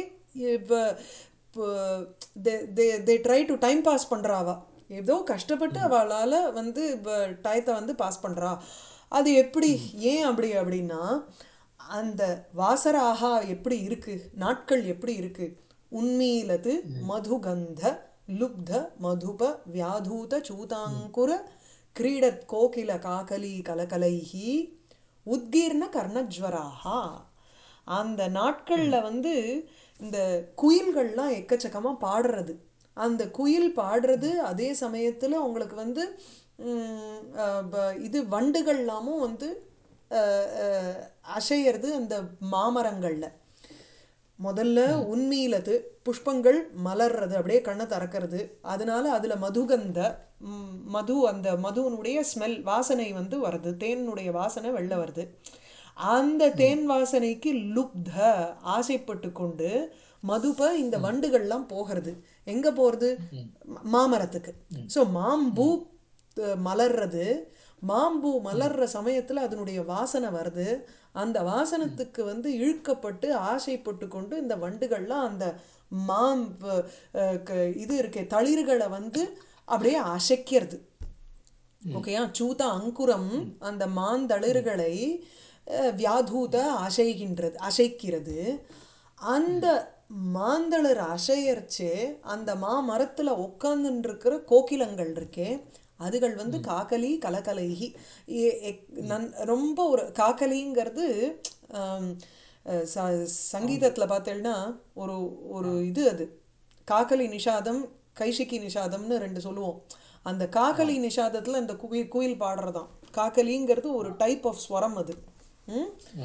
they try to time pass பண்ணுறாவா ஏதோ கஷ்டப்பட்டு அவளால் வந்து டயத்தை வந்து பாஸ் பண்ணுறா அது எப்படி ஏன் அப்படி அப்படின்னா அந்த வாசராகா எப்படி இருக்கு நாட்கள் எப்படி இருக்கு உண்மையிலது மதுகந்த லுப்த மதுப வியாதூத சூதாங்குர கிரீடத் கோகில காகலி கலகலைஹி உத்கீர்ண கர்ணஜ்வராகா அந்த நாட்களில் வந்து இந்த குயில்கள்லாம் எக்கச்சக்கமாக பாடுறது அந்த குயில் பாடுறது அதே சமயத்தில் உங்களுக்கு வந்து ம், அஹ், ப- இது வண்டுகள்லாமும் வந்து அஹ், அஹ், அசையறது அந்த மாமரங்களில் முதல்ல உண்மையிலது புஷ்பங்கள் மலர்றது அப்படியே கண்ணை திறக்கிறது அதனால அதில் மதுகந்த ம், மது அந்த மதுவனுடைய ஸ்மெல் வாசனை வந்து வருது தேனுடைய வாசனை வெளில வருது அந்த தேன் வாசனைக்கு லுப்த ஆசைப்பட்டு கொண்டு மதுப இந்த வண்டுகள்லாம் போகிறது எங்கே போகிறது மாமரத்துக்கு ஸோ மாம்பூ அஹ், மலர்றது மாம்பூ மலர்ற சமயத்தில் அதனுடைய வாசனை வருது அந்த வாசனத்துக்கு வந்து இழுக்கப்பட்டு ஆசைப்பட்டு கொண்டு இந்த வண்டுகள்லாம் அந்த மாம் ப- அஹ் க- இது இருக்கே தளிர்களை வந்து அப்படியே அசைக்கிறது ஓகேயா சூத அங்குரம் அந்த மாந்தளிர்களை அஹ், வியாதூத அசைகின்றது அசைக்கிறது அந்த மாந்தளிர் அசையர்ச்சே அந்த மாமரத்தில் உட்காந்துன்னு இருக்கிற கோகிலங்கள் இருக்கே அதுகள் வந்து காக்கலி கலகலைகி ஏ- எக்- நன் ரொம்ப ஒரு காக்கலிங்கிறது ஆம், அஹ், ச சங்கீதத்தில் பார்த்தேன்னா ஒரு ஒரு இது அது காக்கலி நிஷாதம் கைஷிக்கி நிஷாதம்னு ரெண்டு சொல்லுவோம் அந்த காக்கலி நிஷாதத்தில் இந்த குயில் குயில் பாடுறதாம் காக்கலிங்கிறது ஒரு டைப் ஆஃப் ஸ்வரம் அது ம்?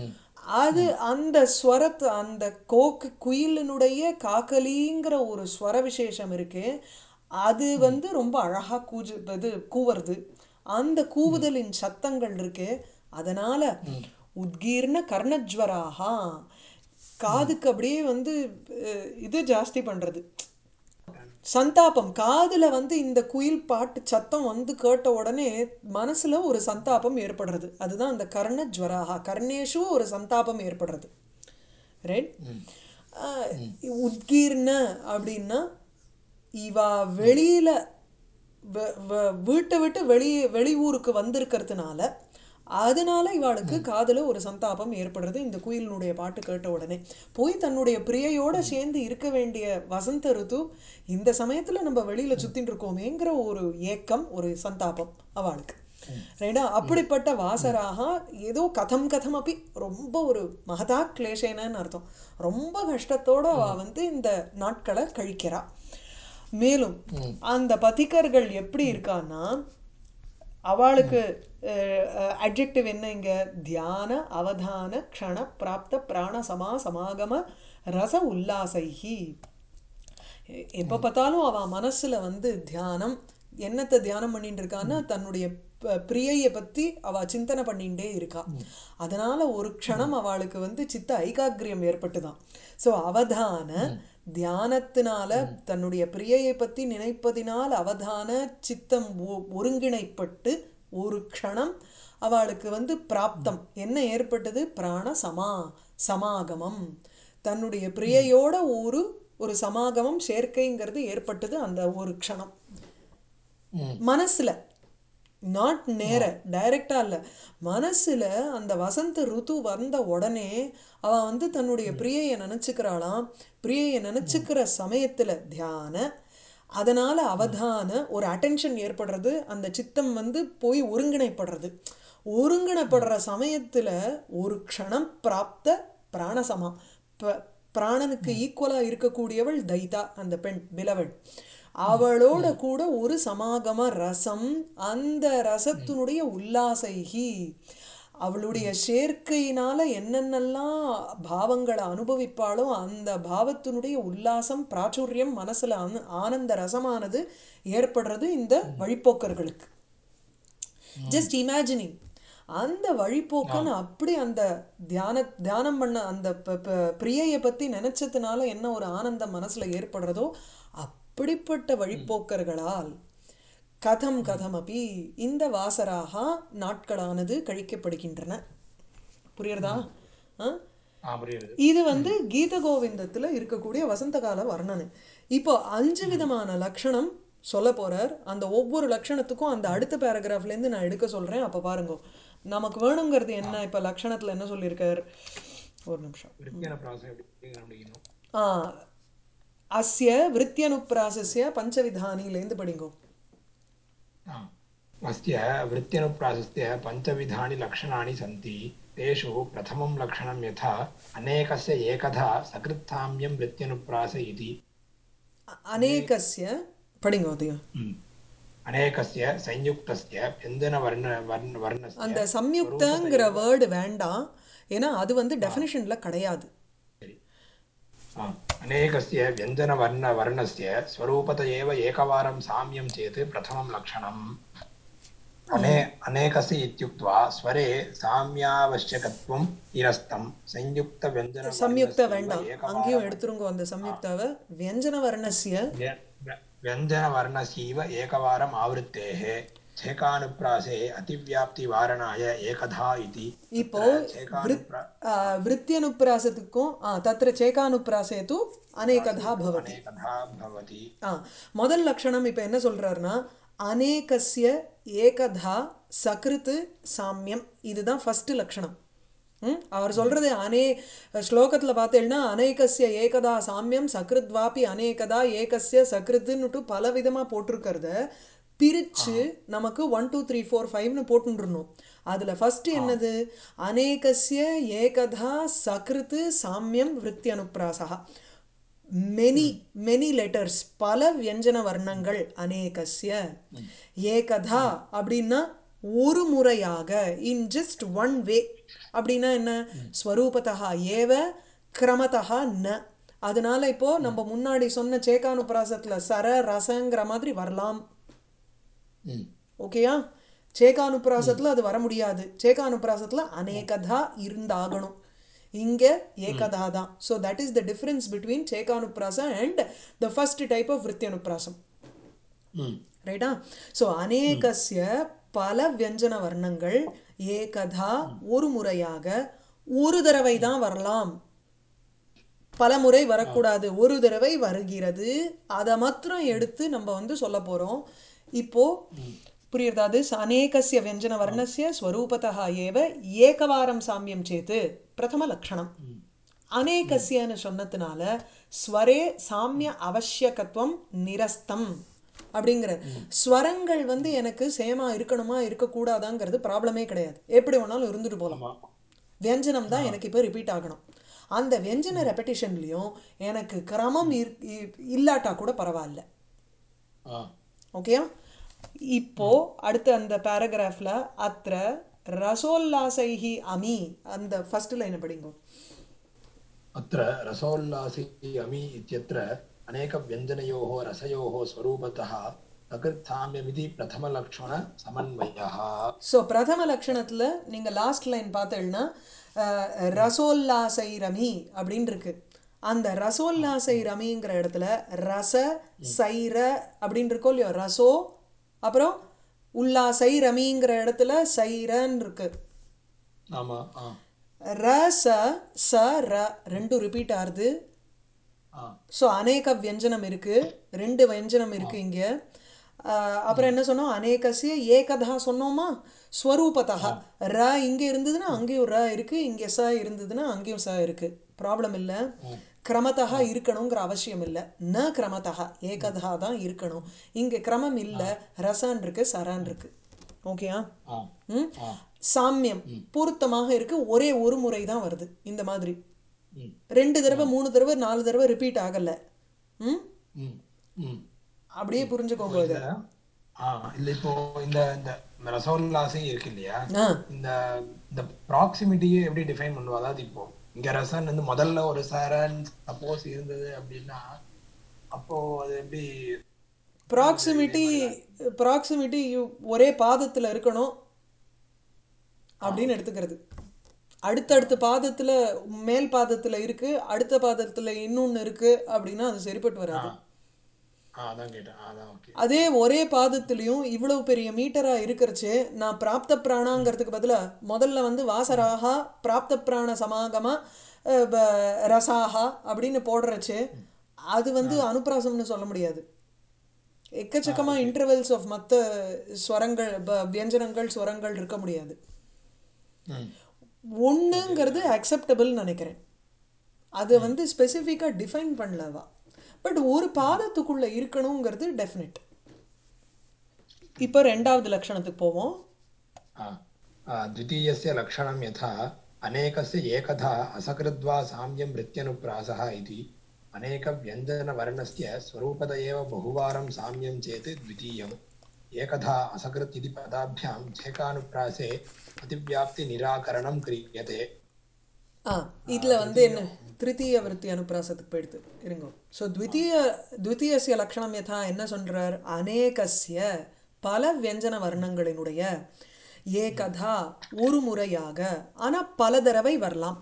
அது அந்த ஸ்வரத்து அந்த கோக்கு குயிலினுடைய காக்கலிங்கிற ஒரு ஸ்வர விசேஷம் இருக்கு அது வந்து ரொம்ப அழகா கூஜு இது கூவுறது அந்த கூவுதலின் சத்தங்கள் இருக்கு அதனால உத்கீர்ண கர்ணஜ்வராகா காதுக்கு அப்படியே வந்து அஹ், இது ஜாஸ்தி பண்றது சந்தாபம் காதுல வந்து இந்த குயில் பாட்டு சத்தம் வந்து கேட்ட உடனே மனசுல ஒரு சந்தாபம் ஏற்படுறது அதுதான் அந்த கர்ண ஜுவராகா கர்ணேஷு ஒரு சந்தாபம் ஏற்படுறது ரைட் உத்கீர்ண அப்படின்னா இவா வெளியில வ- வ- வீட்டை விட்டு வெளி வெளி ஊருக்கு வந்திருக்கிறதுனால அதனால இவாளுக்கு காதுல ஒரு சந்தாபம் ஏற்படுறது இந்த குயிலினுடைய பாட்டு கேட்ட உடனே போய் தன்னுடைய பிரியையோட சேர்ந்து இருக்க வேண்டிய வசந்த ருத்து இந்த சமயத்துல நம்ம வெளியில சுத்தின்னு இருக்கோமேங்கிற ஒரு ஏக்கம் ஒரு சந்தாபம் அவளுக்கு ரைட்டா அப்படிப்பட்ட வாசராக ஏதோ கதம் கதம் அப்படி ரொம்ப ஒரு மகதா கிளேஷேனன்னு அர்த்தம் ரொம்ப கஷ்டத்தோட அவ வந்து இந்த நாட்களை கழிக்கிறா மேலும் அந்த பதிகர்கள் எப்படி இருக்கான்னா அவளுக்கு அட்ஜெக்டிவ் என்ன இங்க தியான அவதான க்ஷண பிராப்த பிராண சமா சமாகம ரச உல்லாசைஹி எ- எப்ப பார்த்தாலும் அவ மனசுல வந்து தியானம் என்னத்தை தியானம் பண்ணிட்டு இருக்கான்னா தன்னுடைய ப- பிரியைய பத்தி அவ சிந்தனை பண்ணிட்டே இருக்கா அதனால ஒரு க்ஷணம் அவளுக்கு வந்து சித்த ஐகாக்கிரியம் ஏற்பட்டுதான் சோ அவதான தியானத்தினால தன்னுடைய பிரியையை பத்தி நினைப்பதினால் அவதான சித்தம் ஒ- ஒருங்கிணைப்பட்டு ஒரு க்ஷணம் அவளுக்கு வந்து பிராப்தம் என்ன ஏற்பட்டது பிராண சமா சமாகமம் தன்னுடைய பிரியையோட ஒரு ஒரு சமாகமம் சேர்க்கைங்கிறது ஏற்பட்டது அந்த ஒரு க்ஷணம் ம் மனசுல நாட் நேர டைரக்டா இல்ல மனசுல அந்த வசந்த ருத்து வந்த உடனே அவ வந்து தன்னுடைய பிரியைய நினைச்சுக்கிறாளாம் பிரியைய நினைச்சுக்கிற சமயத்துல தியான அதனால அவதான ஒரு அட்டென்ஷன் ஏற்படுறது அந்த சித்தம் வந்து போய் ஒருங்கிணைப்படுறது ஒருங்கிணைப்படுற சமயத்துல ஒரு க்ஷணம் பிராப்த பிராணசமா ப- பிராணனுக்கு ஈக்குவலா இருக்கக்கூடியவள் தைதா அந்த பெண் பிலவள் அவளோட கூட ஒரு சமாகம ரசம் அந்த ரசத்தினுடைய உல்லாசைகி அவளுடைய சேர்க்கையினால என்னென்னலாம் பாவங்களை அனுபவிப்பாளோ அந்த பாவத்தினுடைய உல்லாசம் பிராச்சுரியம் மனசுல ஆன- ஆனந்த ரசமானது ஏற்படுறது இந்த வழிப்போக்கர்களுக்கு ஜஸ்ட் இமேஜினிங் அந்த வழிப்போக்கன் அப்படி அந்த தியான தியானம் பண்ண அந்த ப- ப- பிரியையை பத்தி நினைச்சதுனால என்ன ஒரு ஆனந்தம் மனசுல ஏற்படுறதோ அப்படிப்பட்ட வழிப்போக்கர்களால் கதம் கதமபி இந்த வாசராக நாட்களானது கழிக்கப்படுகின்றன புரியுறதா ஆ ஆ புரியுது இது வந்து கீத கோவிந்தத்துல இருக்கக்கூடிய வசந்தகால வர்ணனை இப்போ அஞ்சு விதமான லட்சணம் சொல்ல போறார் அந்த ஒவ்வொரு லட்சணத்துக்கும் அந்த அடுத்த பேராகிராஃப்ல இருந்து நான் எடுக்க சொல்றேன் அப்ப பாருங்க நமக்கு வேணுங்கிறது என்ன இப்ப லட்சணத்துல என்ன சொல்லியிருக்கார் ஒரு நிமிஷம் விருத்தியான ப்ராசஸ் எப்படி கண்டுபிடிக்கணும் ஆ அஸ்ய விருத்தியனுப்பிராசஸ்ய பஞ்சவிதானிலேருந்து படிங்கோ ஆ. अस्य वृत्त्यनुप्रासस्य पञ्चविधानि लक्षणानि सन्ति तेषु प्रथमं लक्षणं यथा अनेकस्य एकधा सकृत्साम्यं वृत्त्यनुप्रास इति அ- அநேகஸ்ய படிங்கோ அதையும் ம். अनेकस्य संयुक्तस्य व्यञ्जनवर्ण वर्ण वर्णस्य அந்த சம்யுக்தங்கிற வேர்டு வேண்டாம் ஏன்னா அது வந்து டெஃபினிஷன்ல கிடையாது आ, अनेकस्य व्यञ्जनवर्णवर्णस्य स्वरूपत एव एकवारं साम्यं चेत् प्रथमं लक्षणम् अने अनेकस्य इत्युक्त्वा स्वरे साम्यावश्यकत्वं निरस्तं संयुक्तव्यञ्जनवर्णस्यैव சம்யுக்த வேண்டாம் அங்கேயும் एकवारम् எடுத்துருங்கோ அந்த சம்யுக்தாவை வியஞ்சன வர்ணஸ்ய व्य- व्य- व्यञ्जनवर्णस्यैव एकवारम् आवृत्तेः छेकानुप्रासे अतिव्याप्तिवारणाय एकधा इति இப்போ तत्र छेकानुप्रा விருத்தியனுப்பிராசத்துக்கும் ஆ, தத்திர சேகானுப்பிராசே தூ அநேகதா பவதி अनेकधा भवति ஆ முதல் லட்சணம் இப்போ என்ன சொல்றாருன்னா அநேகஸ்ய ஏகதா சகிருத்து சாமியம் இதுதான் ஃபர்ஸ்ட் லட்சணம் ம் அவர் சொல்றது அனே ஸ்லோகத்துல பார்த்தேன்னா அநேகஸ்ய ஏகதா சாமியம் சகிருத்வாபி அநேகதா ஏகஸ்ய சகிருத்துன்னுட்டு பல விதமா போட்டிருக்கிறத பிரிச்சு நமக்கு ஒன் டூ த்ரீ ஃபோர் ஃபைவ்னு போட்டுருணும் அதுல ஃபர்ஸ்ட் என்னது அநேகஸ்ய ஏகதா சகிருத்து சாமியம் விருத்தி அனுப்பிராசா மெனி மெனி லெட்டர்ஸ் பல வியஞ்சன வர்ணங்கள் அநேகஸ்ய ஏகதா அப்படின்னா ஒரு முறையாக இன் ஜஸ்ட் ஒன் வே அப்படின்னா என்ன ஸ்வரூபத்தா ஏவ கிரமத்தா ந அதனால இப்போ நம்ம முன்னாடி சொன்ன சேகானுப்பிராசத்துல சர ரசங்கிற மாதிரி வரலாம் ம் ஓகேயா சேகானுப்பிராசத்துல அது வர முடியாது சேகானுப்பிராசத்துல அநேகதா இருந்தாகணும் இங்க ஏகதா தான் so that is the difference between சேகானுப்பிராசா and the first type of விற்த்தியனுப்பிராசம் ம் ரைட்டா ஸோ அநேகஸ்ய பல வியஞ்சன வர்ணங்கள் ஏகதா ஒரு முறையாக ஒரு தடவை தான் வரலாம் பல முறை வரக்கூடாது ஒரு தடவை வருகிறது அதை மாத்திரம் எடுத்து நம்ம வந்து சொல்ல போறோம் இப்போ புரியுறதா அது அநேகஸ்ய வியஞ்சன வர்ணஸ்ய ஸ்வரூபத்தா ஏவ ஏகவாரம் சாமியம் சேத்து பிரதம லக்ஷணம் அநேகஸ்யன்னு சொன்னதுனால ஸ்வரே சாமிய அவசியகத்துவம் நிரஸ்தம் அப்படிங்கிற ஸ்வரங்கள் வந்து எனக்கு சேமா இருக்கணுமா இருக்கக்கூடாதாங்கிறது ப்ராப்ளமே கிடையாது எப்படி வேணாலும் இருந்துட்டு போகலாம் ஆமா வியஞ்சனம் தான் எனக்கு இப்போ ரிப்பீட் ஆகணும் அந்த வியஞ்சன ரெப்படிஷன்லையும் எனக்கு கிரமம் இர்- இ- இல்லாட்டா கூட பரவாயில்ல ஆ ஓகேயா இப்போ அடுத்த அந்த பேராகிராஃப்ல அത്ര ரசோல்லாசைஹி அமி அந்த ஃபர்ஸ்ட் லைனை படிங்கோ अत्र रसोल्लासी अमी इत्यत्र अनेकव्यञ्जनयोः रसयोः स्वरूपतः प्रकृत्साम्यमिति प्रथमलक्षणसमन्वयः ஸோ பிரதம லக்ஷணத்தில் நீங்கள் லாஸ்ட் லைன் பார்த்தேன்னா ரசோல்லாசை ரமி அப்படின்னு இருக்கு அந்த ரசோல்லாசை ரமிங்கிற இடத்துல ரச சைர அப்படின்னு இருக்கோ இல்லையோ ரசோ அப்புறம் உல்லாசை ரமிங்கிற இடத்துல சைரன்னு இருக்கு ஆமா ஆ ர ச ச ர ரெண்டும் ரிப்பீட் ஆகுது ஆ ஸோ அநேக வியஞ்சனம் இருக்கு ரெண்டு வியஞ்சனம் இருக்கு இங்க ஆஹ் அப்புறம் என்ன சொன்னோம் அநேகசிய ஏகதா சொன்னோமா ஸ்வரூபத்தா ர இங்க இருந்ததுன்னா அங்கேயும் ர இருக்கு இங்க ச இருந்ததுன்னா அங்கேயும் ச இருக்கு ப்ராப்ளம் இல்ல கிரமத்தா இருக்கணுங்கிற அவசியம் இல்ல ந கிரமத்தா ஏகதா தான் இருக்கணும் இங்க கிரமம் இல்ல ரசான் இருக்கு சரான் இருக்கு ஓகேயா ஆ ம் ஆ சாமியம் பொருத்தமாக இருக்கு ஒரே ஒரு முறை தான் வருது இந்த மாதிரி ம் ரெண்டு தடவை மூணு தடவை நாலு தடவை ரிப்பீட் ஆகல ம் ம் ம் அப்படியே புரிஞ்சுக்கோங்க இதை இல்ல ஆ இல்ல இப்போ இந்த இந்த ரசோல்லாசை இருக்கு இல்லையா ஆ இந்த இந்த ப்ராக்சிமிட்டியை எப்படி டிஃபைன் பண்ணுவோம் அதாவது இப்போ இங்க ரசன் வந்து முதல்ல ஒரு சரண் சப்போஸ் இருந்தது அப்படின்னா அப்போ அது எப்படி ப்ராக்சிமிட்டி ப்ராக்சிமிட்டி ஒரே பாதத்தில் இருக்கணும் அப்படின்னு எடுத்துக்கிறது அடுத்தடுத்த பாதத்தில் மேல் பாதத்தில் இருக்கு அடுத்த பாதத்தில் இன்னொன்று இருக்கு அப்படின்னா அது சரிப்பட்டு வராது ஆ அதான் கேட்டேன் அதான் ஓகே அதே ஒரே பாதத்துலேயும் இவ்வளவு பெரிய மீட்டரா இருக்கிறச்சு நான் பிராப்த பிராணாங்கிறதுக்கு பதிலா முதல்ல வந்து வாசராகா பிராப்த பிராண சமாகமா அஹ், ப- ரசாகா அப்படின்னு போடுறச்சு அது வந்து அனுப்பிராசம்னு சொல்ல முடியாது எக்கச்சக்கமா இன்டர்வெல்ஸ் ஆஃப் மற்ற ஸ்வரங்கள் ப- வியஞ்சனங்கள் ஸ்வரங்கள் இருக்க முடியாது ம் ஒண்ணுங்கிறது அக்செப்டபிள் நினைக்கிறேன் அது வந்து ஸ்பெசிஃபிக்காக டிஃபைன் பண்ணலவா பட் ஒரு பாதத்துக்குள்ள இருக்கணுங்கிறது டெஃபினட் இப்போ ரெண்டாவது லட்சணத்துக்கு போவோம் आ, आ, द्वितीयस्य लक्षणं यथा अनेकस्य एकधा असकृद्वा साम्यं वृत्त्यनुप्रासः इति अनेकव्यञ्जनवर्णस्य स्वरूपत एव बहुवारं साम्यं चेत् द्वितीयम् एकधा असकृत् इति पदाभ्यां छेकानुप्रासे अतिव्याप्तिनिराकरणं क्रियते ஆ இதில் வந்து என்ன திருத்தீய விருத்தி அனுப்பிராசத்துக்கு போயிடுது இருங்க ஸோ த்விதீய த்விதீயசிய லக்ஷணம் யதா என்ன சொல்றார் அநேகஸ்ய பல வியஞ்சன வர்ணங்களினுடைய ஏகதா ஒரு முறையாக ஆனா பல தடவை வரலாம்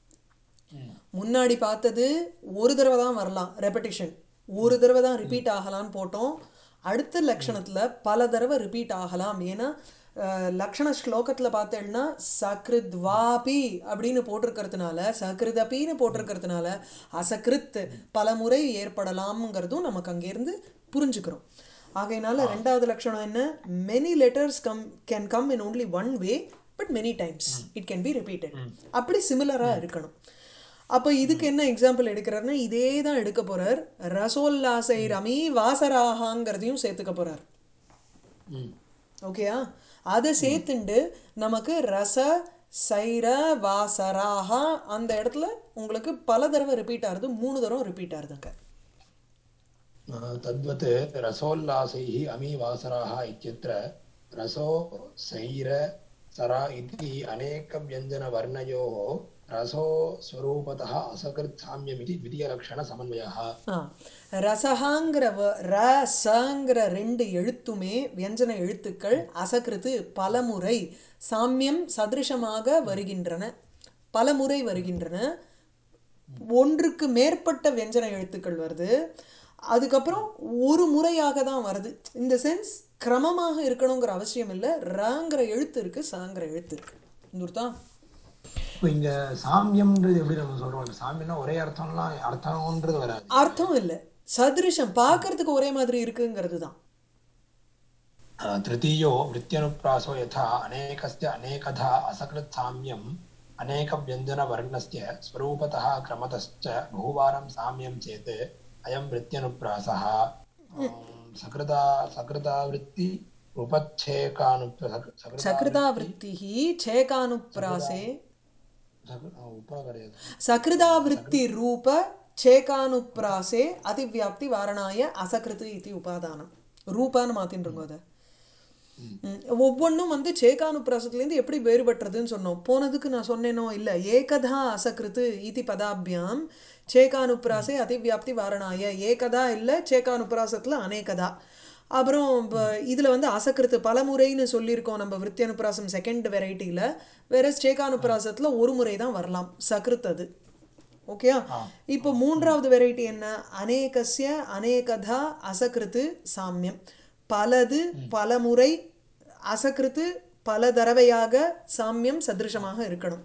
முன்னாடி பார்த்தது ஒரு தடவை தான் வரலாம் ரெப்படிஷன் ஒரு தடவை தான் ரிப்பீட் ஆகலாம்னு போட்டோம் அடுத்த லக்ஷணத்துல பல தடவை ரிப்பீட் ஆகலாம் ஏன்னா அஹ், லக்ஷண ஸ்லோகத்துல பார்த்தேன்னா சக்ருத்வாபி அப்படின்னு போட்டிருக்கிறதுனால சக்ருதபின்னு போட்டிருக்கிறதுனால அசக்ருத் பல முறை ஏற்படலாம்ங்கிறதும் நமக்கு அங்கேருந்து புரிஞ்சுக்கிறோம் ஆகையினால ரெண்டாவது லட்சணம் என்ன many letters come can come in only one way but many times it can be repeated அப்படி சிமிலராக இருக்கணும் அப்போ இதுக்கு என்ன எக்ஸாம்பிள் எடுக்கிறாருன்னா இதே தான் எடுக்க போறார் ரசோல்லாசை ரமி வாசராகாங்கிறதையும் சேர்த்துக்க போறார் ம் ஓகேயா அதை சேர்த்துண்டு நமக்கு ரச சைர வாசராகா அந்த இடத்துல உங்களுக்கு பல தடவை ரிப்பீட் ஆகுது மூணு தடவை ரிப்பீட் ஆகுதுங்க तद्वत् रसोल्लासैः अमीवासराः इत्यत्र रसो सैर सरा इति अनेकव्यञ्जनवर्णयोः रसो स्वरूपतः असकृत् साम्यमिति द्वितीयलक्षणसमन्वयः ஆ ரசகாங்கிற வ- ர சங்கிற ரெண்டு எழுத்துமே வியஞ்சன எழுத்துக்கள் அசகிருத்து பலமுறை சாமியம் சதிருஷமாக வருகின்றன பலமுறை வருகின்றன ஒன்றுக்கு மேற்பட்ட வியஞ்சன எழுத்துக்கள் வருது அதுக்கப்புறம் ஒரு முறையாக தான் வருது இந்த சென்ஸ் கிரமமாக இருக்கணுங்கிற அவசியம் இல்லை ரங்கிற எழுத்து இருக்கு சாங்கிற எழுத்து இருக்கு புரியுதா இப்போ இங்க சாமியம்ன்றது எப்படி நம்ம சொல்றோம் இப்ப சாமியம்னா ஒரே அர்த்தம்லாம் அர்த்தம்ன்றது வராது அர்த்தம் இல்லை சதிருஷம் பார்க்கறதுக்கு ஒரே மாதிரி இருக்குங்கிறது தான் अ, तृतीयो वृत्त्यनुप्रासो यथा अनेकस्य अनेकधा असकृत् साम्यम् अनेकव्यञ्जनवर्णस्य स्वरूपतः क्रमतश्च बहुवारं साम्यं चेत् अयं वृत्त्यनुप्रासः अं, सकृता सकृतावृत्ति उपच्छेकानुप् सकृ- सकृतावृत्ति சகிருதாவிருத்தி சேகானுப்பிராசே सकृ- अ, उपकरयतु சகிருதாவிருத்தி ரூப சேகானுப்பிராசே அதிவியாப்தி வாரணாய அசகிருத்து இது உபாதானம் ரூபான்னு மாத்தின்றுங்க அதை ம். ஒவ்வொன்றும் வந்து சேகானுப்பிராசத்துலேருந்து எப்படி வேறுபட்டுறதுன்னு சொன்னோம் போனதுக்கு நான் சொன்னேனோ இல்லை ஏகதா அசகிருத்து இதி பதாபியாம் சேகானுப்பிராசே அதிவியாப்தி வாரணாய ஏகதா இல்லை சேகானுப்பிராசத்தில் அநேகதா அப்புறம் இதில் வந்து அசகிருத்து பலமுறைன்னு சொல்லியிருக்கோம் நம்ம விருத்தி அனுப்பிராசம் செகண்ட் வெரைட்டியில் வேற சேகானுப்பிராசத்தில் ஒரு முறை தான் வரலாம் சகிருத் அது ஓகேயா இப்போ மூன்றாவது வெரைட்டி என்ன அநேகஸ்ய அநேகதா அசகிருத்து சாமியம் பலது பலமுறை அசகிருத்து பல தடவையாக சாமியம் சதிருஷமாக இருக்கணும்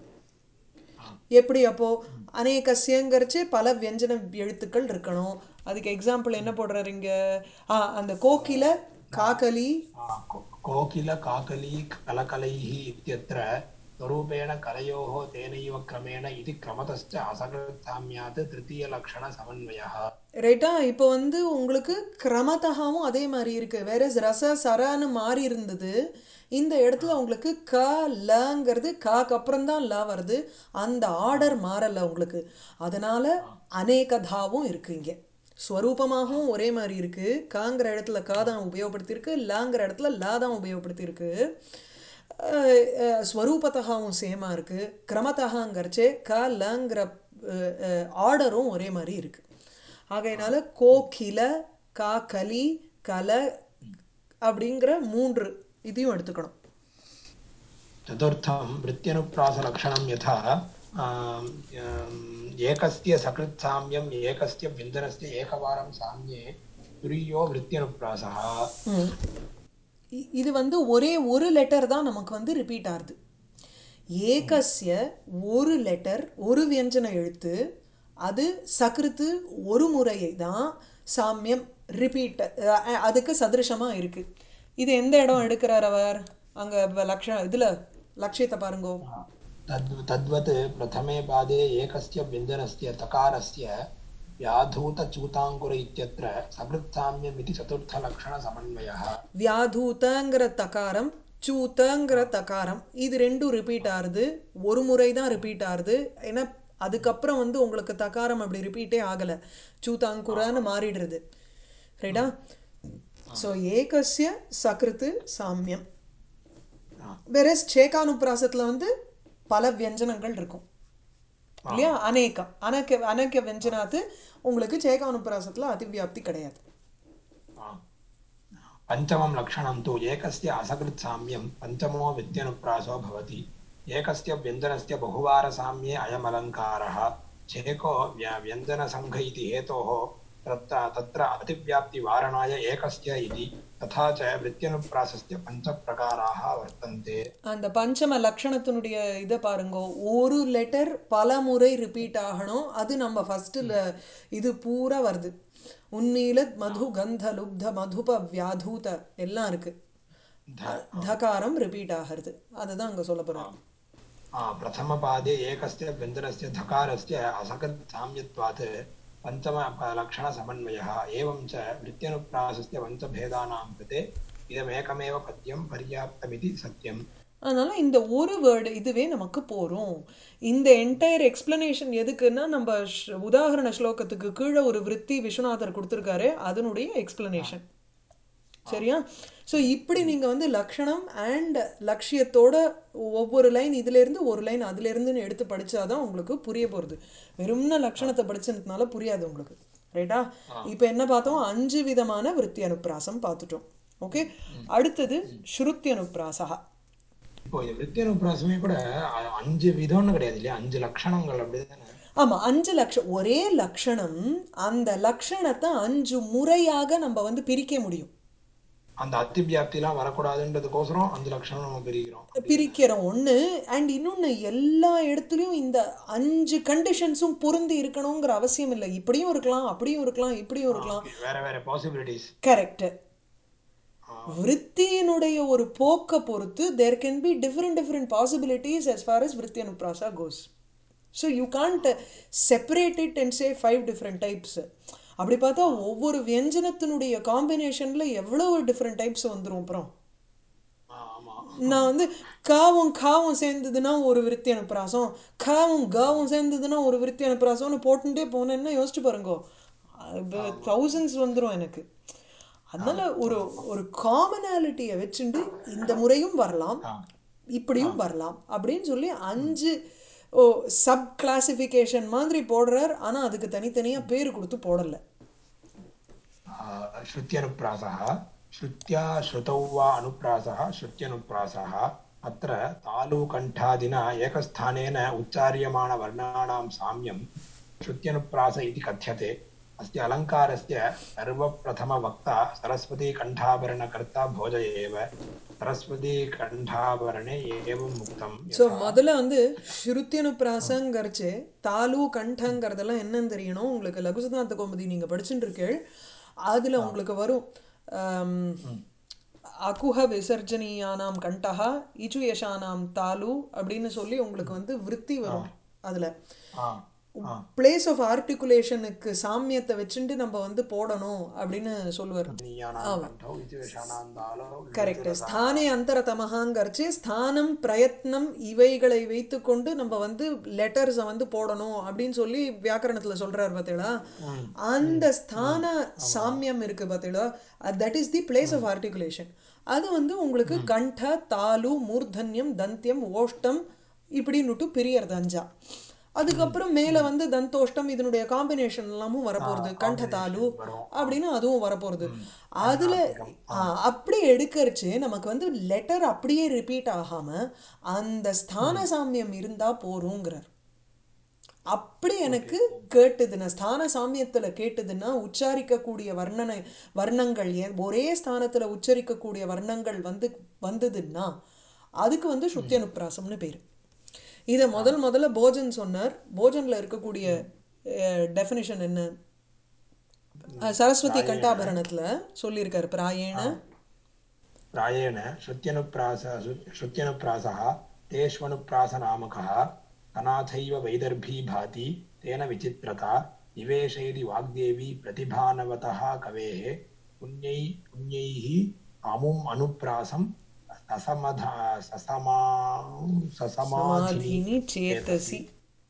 எப்படி அப்போ அநேகஸ்யங்கிறச்சு பல வியஞ்சன எழுத்துக்கள் இருக்கணும் அதுக்கு எக்ஸாம்பிள் என்ன போடுறாரு இங்க ஆ அந்த கோக்கில காக்கலி आ, को- कोकिल काकली कलकलैः इत्यत्र स्वरूपेण कलयोः तेनैव क्रमेण इति क्रमतश्च असकृत्साम्यात् तृतीयलक्षणसमन्वयः ரைட்டா இப்போ வந்து உங்களுக்கு கிரமத்தகாவும் அதே மாதிரி இருக்கு வேற ரச சரன்னு மாறி இருந்தது இந்த இடத்துல உங்களுக்கு க லங்கிறது காக்கு அப்புறம் தான் ல வருது அந்த ஆர்டர் மாறல உங்களுக்கு அதனால அநேகதாவும் இருக்கு இங்க ஸ்வரூபமாகவும் ஒரே மாதிரி இருக்கு காங்கிற இடத்துல கா தான் உபயோகப்படுத்தியிருக்கு லாங்கிற இடத்துல லா தான் உபயோகப்படுத்தியிருக்கு அஹ், அஹ், ஸ்வரூபத்தகாவும் சேமாக இருக்குது கிரமத்தகாங்கிறச்சே க லங்கிற ஆர்டரும் ஒரே மாதிரி இருக்குது ஆகையினால கோகில கா கலி கல அப்படிங்கிற மூன்று இதையும் எடுத்துக்கணும் चतुर्थं वृत्त्यनुप्रासलक्षणं यथा आम्, आम्, एकस्य सकृत्साम्यम् एकस्य व्यञ्जनस्य एकवारं साम्ये तुरीयो वृत्त्यनुप्रासः ம். இ- இது வந்து ஒரே ஒரு லெட்டர் தான் நமக்கு வந்து ரிப்பீட் ஆகுது ஏகஸ்ய ஒரு லெட்டர் ஒரு வியஞ்சன எழுத்து அது சகிருத்து ஒரு முறையை தான் சாமியம் ரிப்பீட் அதுக்கு சதிருஷமாக இருக்கு இது எந்த இடம் எடுக்கிறார் அவர் அங்கே லக்ஷ இதில் லட்சியத்தை பாருங்கோ तद् तद्वत् प्रथमे पादे एकस्य व्यञ्जनस्य तकारस्य व्याधूतचूताङ्कुर इत्यत्र सकृत्साम्यमिति चतुर्थलक्षणसमन्वयः வியாதூதங்கிற தகாரம் சூத்தங்கிற தகாரம் இது ரெண்டும் ரிப்பீட் ஆகுது ஒரு முறை தான் ரிப்பீட் ஆகுது ஏன்னா அதுக்கப்புறம் வந்து உங்களுக்கு தகாரம் அப்படி ரிப்பீட்டே ஆகலை சூத்தாங்குரான்னு மாறிடுறது ரைட்டா ஸோ ஏகஸ்ய சக்ருத்து சாமியம் வேற சேகானுப்பிராசத்தில் வந்து பல வியஞ்சனங்கள் இருக்கும் இல்லையா அநேகம் அனக்க அனக்க வியஞ்சனாத்து உங்களுக்கு சேகானுப்பிராசத்தில் அதிவியாப்தி கிடையாது पञ्चमं लक्षणं तु एकस्य असकृत्साम्यं पञ्चमो व्यत्यनुप्रासो भवति एकस्य व्यञ्जनस्य बहुवारसाम्ये अयमलङ्कारः चेको व्य- व्यञ्जनसङ्घ इति हेतोः तत्र तत्र अतिव्याप्तिवारणाय एकस्य इति तथा च वृत्त्यनुप्रासस्य पञ्चप्रकाराः वर्तन्ते அந்த பஞ்சம லக்ஷணத்தினுடைய இதை பாருங்க ஒரு லெட்டர் பல முறை ரிப்பீட் ஆகணும் அது நம்ம ஃபர்ஸ்ட்ல இது பூரா வருது உன்மீல மது கந்த லுப்த மதுப வியாதூத எல்லாம் இருக்கு ध- தகாரம் ரிப்பீட் ஆகிறது அதுதான் அங்க சொல்ல போறாரு आ, प्रथमपादे एकस्य व्यञ्जनस्य धकारस्य असकृत्साम्यत्वात् पञ्चमलक्षणसमन्वयः एवं च वृत्त्यनुप्रासस्य पञ्चभेदानां कृते इदमेकमेव पद्यं पर्याप्तमिति सत्यम् அதனால இந்த ஒரு வேர்டு இதுவே நமக்கு போரும் இந்த என்டையர் எக்ஸ்பிளனேஷன் எதுக்குன்னா நம்ம ஷ்- உதாகரண ஸ்லோகத்துக்கு கீழே ஒரு விருத்தி விஸ்வநாதர் கொடுத்துருக்காரு அதனுடைய எக்ஸ்பிளனேஷன் சரியா ஸோ இப்படி நீங்கள் வந்து லக்ஷணம் அண்ட் லட்சியத்தோட ஒவ்வொரு லைன் இதிலேருந்து ஒரு லைன் அதுலேருந்துன்னு எடுத்து படிச்சாதான் உங்களுக்கு புரிய போகிறது வெறும்ன லக்ஷணத்தை படிச்சதுனால புரியாது உங்களுக்கு ரைட்டா இப்போ என்ன பார்த்தோம் அஞ்சு விதமான விருத்தி அனுப்பிராசம் பார்த்துட்டோம் ஓகே அடுத்தது ஸ்ருத்தி அனுப்பிராசா இப்போ இந்த விருத்தியனுப்பிராசமே கூட அ- அஞ்சு விதம்னு கிடையாது இல்லையா அஞ்சு லட்சணங்கள் அப்படிதானே ஆமாம் அஞ்சு லட்சம் ஒரே லக்ஷணம் அந்த லக்ஷணத்தை அஞ்சு முறையாக நம்ம வந்து பிரிக்க முடியும் அந்த அத்திவியாப்திலாம் வரக்கூடாதுன்றதுக்கோசரம் அஞ்சு லட்சணம் நம்ம பிரிக்கிறோம் பிரிக்கிறோம் ஒன்று அண்ட் இன்னொன்று எல்லா இடத்துலையும் இந்த அஞ்சு கண்டிஷன்ஸும் பொருந்தி இருக்கணுங்கிற அவசியம் இல்லை இப்படியும் இருக்கலாம் அப்படியும் இருக்கலாம் இப்படியும் இருக்கலாம் Okay, வேற வேற பாசிபிலிட்டிஸ் கரெக்ட் விருத்தியினுடைய ஒரு போக்கை பொறுத்து there can be different different possibilities as far as விருத்தி அனுப்ராசா goes so you can't separate it and say five different types அப்படி பார்த்தா ஒவ்வொரு வியஞ்சனத்தினுடைய காம்பினேஷனில் எவ்வளோ டிஃப்ரெண்ட் டைப்ஸ் வந்துரும் அப்புறம் ஆமா நான் வந்து காவும் காவும் சேர்ந்ததுன்னா ஒரு விருத்தி அனுப்புறாசம் காவும் காவும் சேர்ந்ததுன்னா ஒரு விருத்தி அனுப்புறாசம்னு போட்டுட்டே போனேன்னா யோசிச்சு பாருங்கோ தௌசண்ட்ஸ் வந்துடும் எனக்கு அதனால ஒரு ஒரு காமனாலிட்டியை வச்சுட்டு இந்த முறையும் வரலாம் இப்படியும் வரலாம் அப்படின்னு சொல்லி அஞ்சு ஓ சப் கிளாசிஃபிகேஷன் மாதிரி போடுறார் ஆனால் அதுக்கு தனித்தனியாக பேர் கொடுத்து போடலை श्रुत्यनुप्रासः श्रुत्या श्रुतौ वा अनुप्रासः श्रुत्यनुप्रासः अत्र तालुकण्ठादिना एकस्थानेन उच्चार्यमाणवर्णानां साम्यं श्रुत्यनुप्रास इति कथ्यते अस्य अलङ्कारस्य सर्वप्रथमवक्ता सरस्वतीकण्ठाभरणकर्ता भोज एव सरस्वतीकण्ठाभरणे एवम् उक्तं ஸோ முதல்ல வந்து ஸ்ருத்தியனுப்பிராசங்கிறச்சு தாலு கண்டங்கிறதெல்லாம் என்னன்னு தெரியணும் உங்களுக்கு லகுசுதாந்த கோமதி நீங்கள் படிச்சுட்டு இருக்கீள் அதில் உங்களுக்கு வரும் ஆம், அகுஹ விசர்ஜனீயானாம் கண்டஹா இச்சு யசானாம் தாலு அப்படின்னு சொல்லி உங்களுக்கு வந்து விருத்தி வரும் அதில் ஆ ஆ பிளேஸ் ஆஃப் ஆர்டிகுலேஷனுக்கு சாமியத்தை வச்சுட்டு நம்ம வந்து போடணும் அப்படின்னு சொல்லுவார் नीयानां कण्ठौ इति विषाणान्तालौ கரெக்ட் ஸ்தானே அந்தரதமகாங்கிறச்சு ஸ்தானம் பிரயத்னம் இவைகளை வைத்துக்கொண்டு நம்ம வந்து லெட்டர்ஸை வந்து போடணும் அப்படின்னு சொல்லி வியாக்கரணத்தில் சொல்றாரு பார்த்தீங்களா அந்த ஸ்தான சாமியம் இருக்கு பார்த்தீங்களா that is the place of articulation அது வந்து உங்களுக்கு கண்ட தாலு மூர்தன்யம் தந்தியம் ஓஷ்டம் இப்படின்னுட்டு பிரியறது அஞ்சா அதுக்கப்புறம் மேலே வந்து தந்தோஷ்டம் இதனுடைய காம்பினேஷன் எல்லாமும் வரப்போகிறது கண்டதாலு அப்படின்னு அதுவும் வரப்போகிறது அதில் அப்படி எடுக்கரிச்சு நமக்கு வந்து லெட்டர் அப்படியே ரிப்பீட் ஆகாமல் அந்த ஸ்தான சாமியம் இருந்தால் போருங்கிறார் அப்படி எனக்கு கேட்டுதுன்னா ஸ்தான சாமியத்தில் கேட்டுதுன்னா உச்சாரிக்கக்கூடிய வர்ணனை வர்ணங்கள் ஏ- ஒரே ஸ்தானத்தில் உச்சரிக்கக்கூடிய வர்ணங்கள் வந்து வந்ததுன்னா அதுக்கு வந்து சுத்தியனுப்பிராசம்னு பேர் இதை முதல் முதல்ல போஜன் சொன்னார் போஜனில் இருக்கக்கூடிய டெஃபினிஷன் என்ன அஹ், சரஸ்வதி கண்டாபரணத்தில் சொல்லியிருக்காரு பிராயேண प्रायेण श्रुत्यनुप्रास श्रुत्यनुप्रासः तेष्वनुप्रासनामकः अनाथैव वैदर्भी भाति तेन विचित्रता निवेशयति वाग्देवी प्रतिभानवतः कवेः पुण्यै पुण्यैः अमुम् अनुप्रासं ससमधा ससमा ससमाधिनि சமாதினி சேத்தசி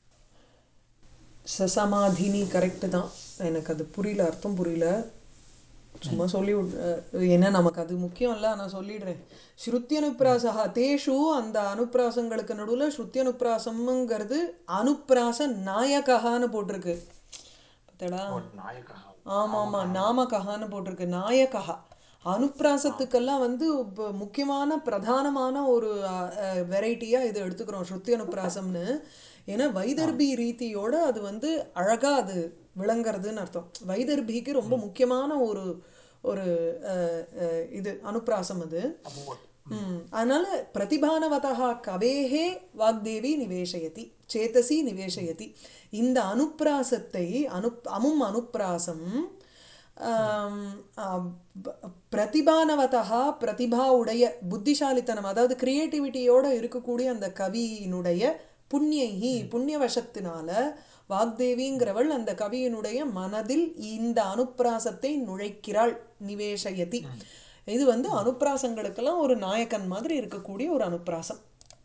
சசமாதினி கரெக்டு தான் எனக்கு அது புரியல அர்த்தம் புரியல சும்மா சொல்லி விட்- அஹ் ஏன்னா நமக்கு அது முக்கியம் இல்லை நான் சொல்லிடுறேன் ஸ்ருத்தி அனுப்பிராசா தேஷு அந்த அனுப்பிராசங்களுக்கு நடுவில் ஸ்ருத்தி அனுப்பிராசம்ங்கிறது அனுப்பிராச நாயகஹான்னு போட்டிருக்கு பார்த்தடா नायकः ஆமாம் ஆமாம் நாமகஹான்னு போட்டிருக்கு நாயகஹா அனுப்பிராசத்துக்கெல்லாம் வந்து ப- முக்கியமான பிரதானமான ஒரு வெரைட்டியாக இது எடுத்துக்கிறோம் ஸ்ருத்தி அனுப்பிராசம்னு ஏன்னா வைதர்பி ரீதியோட அது வந்து அழகாக அது விளங்குறதுன்னு அர்த்தம் வைதர்பிக்கு ரொம்ப முக்கியமான ஒரு ஒரு அஹ், அஹ், இது அனுப்பிராசம் அது ம். அதனால பிரதிபானவதா கவேஹே வாக்தேவி நிவேசயதி சேதசி நிவேசயதி இந்த அனுப்பிராசத்தை அனு அமும் அனுப்பிராசம் ஆம், ஆ, ப- பிரதிபானவதா பிரதிபா உடைய புத்திசாலித்தனம் அதாவது கிரியேட்டிவிட்டியோட இருக்கக்கூடிய அந்த கவியினுடைய புண்ணியகி புண்ணியவசத்தினால வாக்தேவிங்கிறவள் அந்த கவியினுடைய மனதில் இந்த அனுப்பிராசத்தை நுழைக்கிறாள் நிவேசயதி இது வந்து அனுப்பிராசங்களுக்கெல்லாம் ஒரு நாயக்கன் மாதிரி இருக்கக்கூடிய ஒரு அனுப்பிராசம்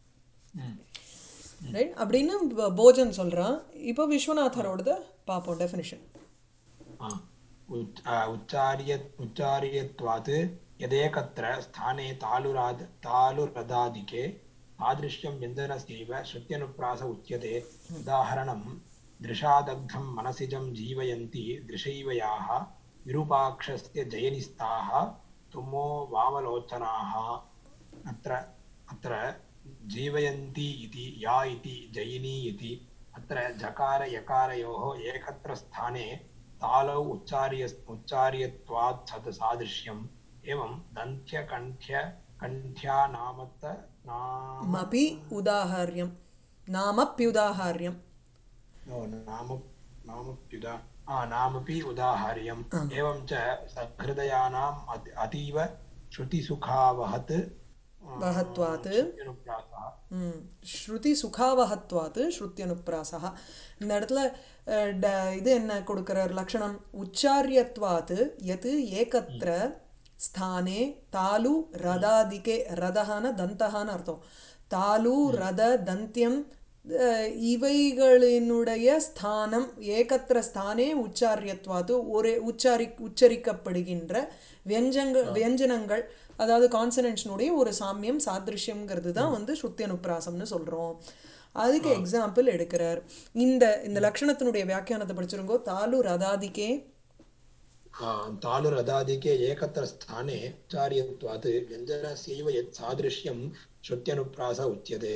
ரைட் அப்படின்னு ப- போஜன் சொல்றான் இப்போ விஸ்வநாதரோடத பார்ப்போம் டெஃபினிஷன் उच्- आ, उच्चार्य उच्चार्यत्वात् यदेकत्र स्थाने तालुराद तालुरदादिके तादृश्यं व्यञ्जनस्यैव श्रुत्यनुप्रास उच्यते उदाहरणं दृशादग्धं मनसिजं जीवयन्ति दृशैव याः विरूपाक्षस्य जयनिस्ताः तुमो वामलोचनाः अत्र अत्र जीवयन्ति इति या इति जयिनी इति अत्र जकारयकारयोः एकत्र स्थाने तालौ उच्चार्य उच्चार्यत्वात् सत् सादृश्यम् एवं दन्त्यकण्ठ्य कण्ठ्यानामत्त नाम மபி உதாஹாரியம் நாமப்யுதாஹாரியம் नो, नाम नामप्युदा आ, नामपि उदाहर्यम् एवं च सहृदयानाम् अति- अतीव श्रुतिसुखावहत् आ, वहत्वात् श्रुत्यनुप्रासः ம். ஸ்ருதி சுகாவகத்வாத்து ஸ்ருத்தியனுப்ராசா இந்த இடத்துல அஹ், ட- இது என்ன கொடுக்கிறார் லக்ஷணம் உச்சாரியத்வாத்து எது ஏகத்திர ஸ்தானே தாலு ரதாதிகே ரதஹான தந்தஹான அர்த்தம் தாலு ரத தந்தியம் அஹ், இவைகளினுடைய ஸ்தானம் ஏகத்திர ஸ்தானே உச்சாரியத்வாத்து ஒரே உச்சாரி உச்சரிக்கப்படுகின்ற வியஞ்சங்க வியஞ்சனங்கள் அதாவது கான்சனன்ட்ஸ்னுடைய ஒரு சாமியம் சாதிருஷ்யம்ங்கிறது தான் வந்து ஸ்ருத்தி அனுப்பிராசம்னு சொல்கிறோம் அதுக்கு எக்ஸாம்பிள் எடுக்கிறார் இந்த இந்த லக்ஷணத்தினுடைய வியாக்கியானத்தை படிச்சிருங்கோ தாலு ரதாதிகே आ, तालुरदादिके एकत्र स्थाने उच्चार्यत्वात् व्यञ्जनस्यैव यत् सादृश्यं श्रुत्यनुप्रास उच्यते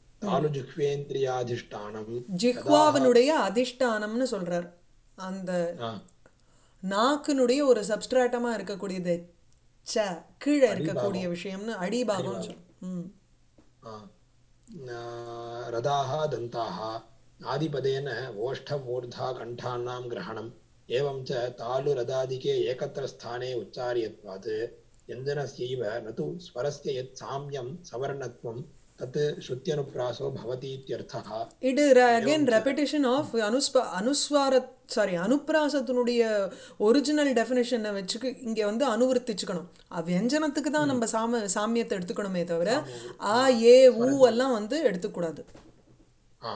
तालुजिह्वेन्द्रियाधिष्ठानं ஜிஹ்வாவனுடைய அதிஷ்டானம்னு சொல்றார் அந்த आ, நாக்குனுடைய ஒரு சப்ஸ்ட்ராட்டமாக இருக்கக்கூடியது ச கீழே இருக்கக்கூடிய விஷயம்னு அடிபாகம் சொல் ம் आ, आ, रदाः दन्ताः आदिपदेन ओष्ठमूर्धा कण्ठानां ग्रहणम् एवं च तालुरदादिके एकत्र स्थाने उच्चार्यत्वात् व्यञ्जनस्यैव न तु स्वरस्य यत् साम्यं सवर्णत्वं तत् श्रुत्यनुप्रासो भवति इत्यर्थः இட் அகைன் ரெப்பிட்டேஷன் ஆஃப் அனுஸ்ப அனுஸ்வார சாரி அனுப்பிராசத்தினுடைய ஒரிஜினல் டெஃபினேஷனை வச்சுக்கு இங்கே வந்து அனுவர்த்திச்சுக்கணும் அஹ் வியஞ்சனத்துக்கு தான் நம்ம சாம சாமியத்தை எடுத்துக்கணுமே தவிர ஆ ஏ ஊ எல்லாம் வந்து எடுத்துக்கூடாது आ,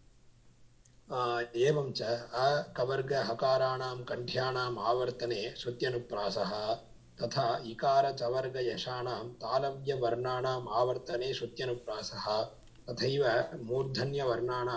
आ, एवं च अकवर्गहकाराणां कण्ठ्यानाम् आवर्तने श्रुत्यनुप्रासः तथा इकारचवर्गयशाणां तालव्यवर्णानाम् आवर्तने श्रुत्यनुप्रासः तथैव मूर्धन्यवर्णानां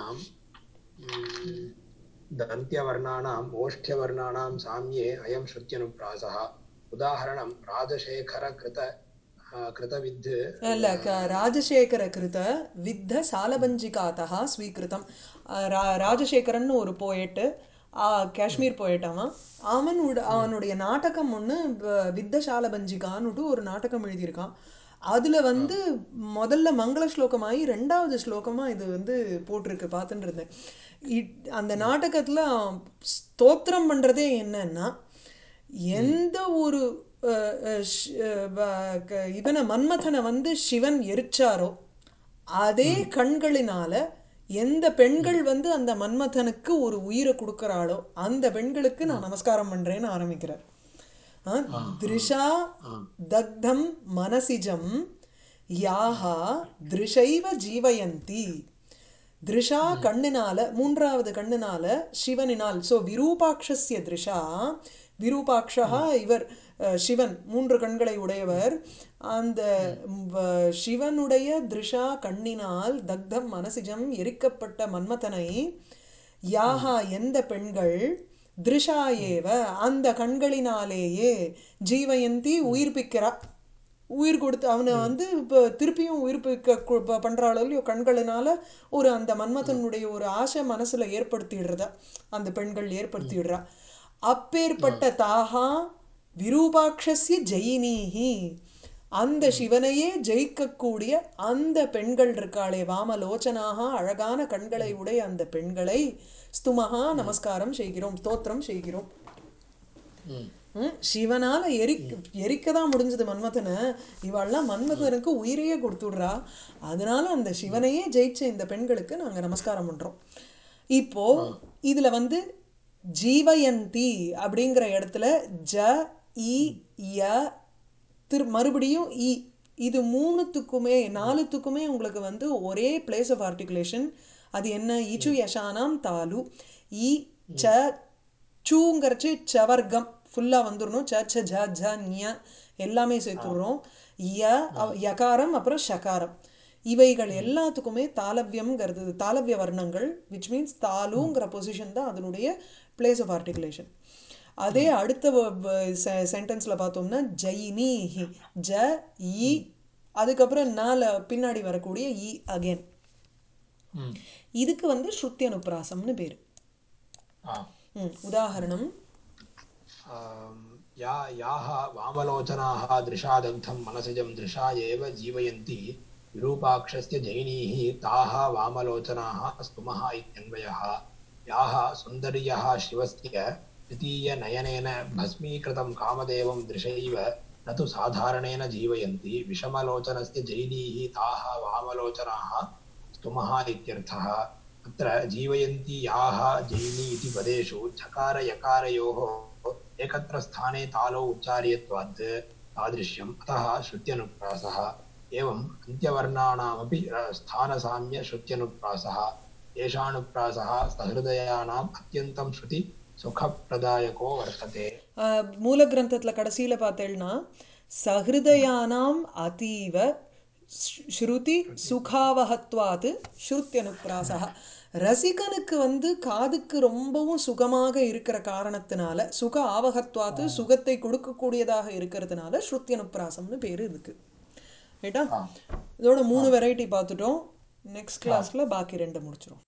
mm, दन्त्यवर्णानाम् ओष्ठ्यवर्णानां साम्ये अयं श्रुत्यनुप्रासः उदाहरणं राजशेखरकृत आ, कृतविद् இல்ல க ராஜசேகர கிருத வித்த சாலபஞ்சிகாத்தா ஸ்வீகிருதம் அஹ் ரா- ராஜசேகரன் ஒரு போயட்டு காஷ்மீர் போயட் அவன் அவன் உட- அவனுடைய நாடகம் ஒன்று வித்த சாலபஞ்சிகான்னுட்டு ஒரு நாடகம் எழுதியிருக்கான் அதில் வந்து முதல்ல மங்கள ஸ்லோகமாகி ரெண்டாவது ஸ்லோகமாக இது வந்து போட்டிருக்கு பார்த்துட்டு இருந்தேன் இட் அந்த நாடகத்தில் ஸ்தோத்திரம் பண்ணுறதே என்னன்னா எந்த ஒரு அஹ், அஹ், ஷ்- அஹ், வ- க- இவனை மன்மதனை வந்து சிவன் எரிச்சாரோ அதே கண்களினால எந்த பெண்கள் வந்து அந்த மன்மதனுக்கு ஒரு உயிரை கொடுக்கறாளோ அந்த பெண்களுக்கு நான் நமஸ்காரம் பண்றேன்னு ஆரம்பிக்கிறார் ஆ, திருஷா தக்தம் மனசிஜம் யாஹா திருஷைவ ஜீவயந்தி திருஷா கண்ணினால மூன்றாவது கண்ணினால சிவனினால் ஸோ விரூபாட்சஸ்ய திருஷா விரூபாட்சா இவர் அஹ், சிவன் மூன்று கண்களை உடையவர் அந்த வ- சிவனுடைய திருஷா கண்ணினால் தக்தம் மனசிஜம் எரிக்கப்பட்ட மன்மதனை யாஹா எந்த பெண்கள் திருஷா ஏவ அந்த கண்களினாலேயே ஜீவயந்தி உயிர்ப்பிக்கிறா உயிர் கொடுத்து அவனை வந்து இப்போ திருப்பியும் உயிர்ப்பிக்க கு- ப- பண்றாளோ இல்லையோ கண்களினால ஒரு அந்த மன்மதனுடைய ஒரு ஆசை மனசுல ஏற்படுத்திடுறத அந்த பெண்கள் ஏற்படுத்திடுறா அப்பேற்பட்ட தாகா விரூபாட்சஸ்ய ஜெயினீஹி அந்த சிவனையே ஜெயிக்கக்கூடிய அந்த பெண்கள் இருக்காளே வாமலோச்சனாக அழகான கண்களை உடைய அந்த பெண்களை ஸ்துமகா நமஸ்காரம் செய்கிறோம் ஸ்தோத்திரம் செய்கிறோம் ம், ம், சிவனால எரிக்க எரிக்க தான் முடிஞ்சது மன்மதனை இவாள்லாம் மன்மதனுக்கு உயிரையே கொடுத்துடுறா அதனால அந்த சிவனையே ஜெயிச்ச இந்த பெண்களுக்கு நாங்க நமஸ்காரம் பண்றோம் இப்போ இதுல வந்து ஜீவயந்தி அப்படிங்கிற இடத்துல ஜ இ ய திரு மறுபடியும் இ இது மூணுத்துக்குமே நாலுத்துக்குமே உங்களுக்கு வந்து ஒரே பிளேஸ் ஆஃப் ஆர்டிகுலேஷன் அது என்ன இச்சு யசானாம் தாலு இ ச சூங்கிறச்சு சவர்க்கம் ஃபுல்லாக வந்துடணும் ச ச ஜ ஜ ஞ எல்லாமே சேர்த்துடுறோம் ய அவ்- யகாரம் அப்புறம் ஷகாரம் இவைகள் எல்லாத்துக்குமே தாளவ்யம்ங்கிறது தாளவ்ய வர்ணங்கள் விச் மீன்ஸ் தாலுங்கிற பொசிஷன் தான் அதனுடைய பிளேஸ் ஆஃப் ஆர்டிகுலேஷன் அதே அடுத்த சென்டென்ஸில் பார்த்தோம்னா ஜைனீஹி ஜ இ அதுக்கப்புறம் நால பின்னாடி வரக்கூடிய இ அகேன் ம் இதுக்கு வந்து ஸ்ருத்தி அனுப்பிராசம்னு பேர் ஆ உதாரணம் आम्, या याः वामलोचनाः दृशादग्धं मनसजं दृशा एव जीवयन्ति विरूपाक्षस्य जैनीः ताः वामलोचनाः स्तुमः इत्यन्वयः याः सुन्दर्यः शिवस्य तृतीयनयनेन भस्मीकृतं कामदेवं दृशैव न तु साधारणेन जीवयन्ति विषमलोचनस्य जैनीः ताः वामलोचनाः स्तुमः इत्यर्थः अत्र जीवयन्ति याः जैनी इति पदेषु चकारयकारयोः एकत्र स्थाने तालौ उच्चार्यत्वात् तादृश्यम् अतः श्रुत्यनुप्रासः एवम् अन्त्यवर्णानामपि अ, स्थानसाम्य श्रुत्यनुप्रासः एषानुप्रासः सहृदयानाम् अत्यन्तं श्रुति सुखप्रदायको वर्तते ஆஹ், மூல கிரந்தத்தில் கடைசியில் பார்த்தேன்னா சஹிருதயானாம் அதீவ ஸ்ரு- ஸ்ருதி சுகாவகத்வாத்து ஸ்ருத்தியனுப்பிராசா ரசிகனுக்கு வந்து காதுக்கு ரொம்பவும் சுகமாக இருக்கிற காரணத்தினால சுக ஆவகத்வாத்து சுகத்தை கொடுக்கக்கூடியதாக இருக்கிறதுனால ஸ்ருத்தியனுப்பிராசம்னு பேர் இதுக்கு ரைட்டா இதோட மூணு வெரைட்டி பார்த்துட்டோம் நெக்ஸ்ட் கிளாஸில் பாக்கி ரெண்டு முடிச்சிரும்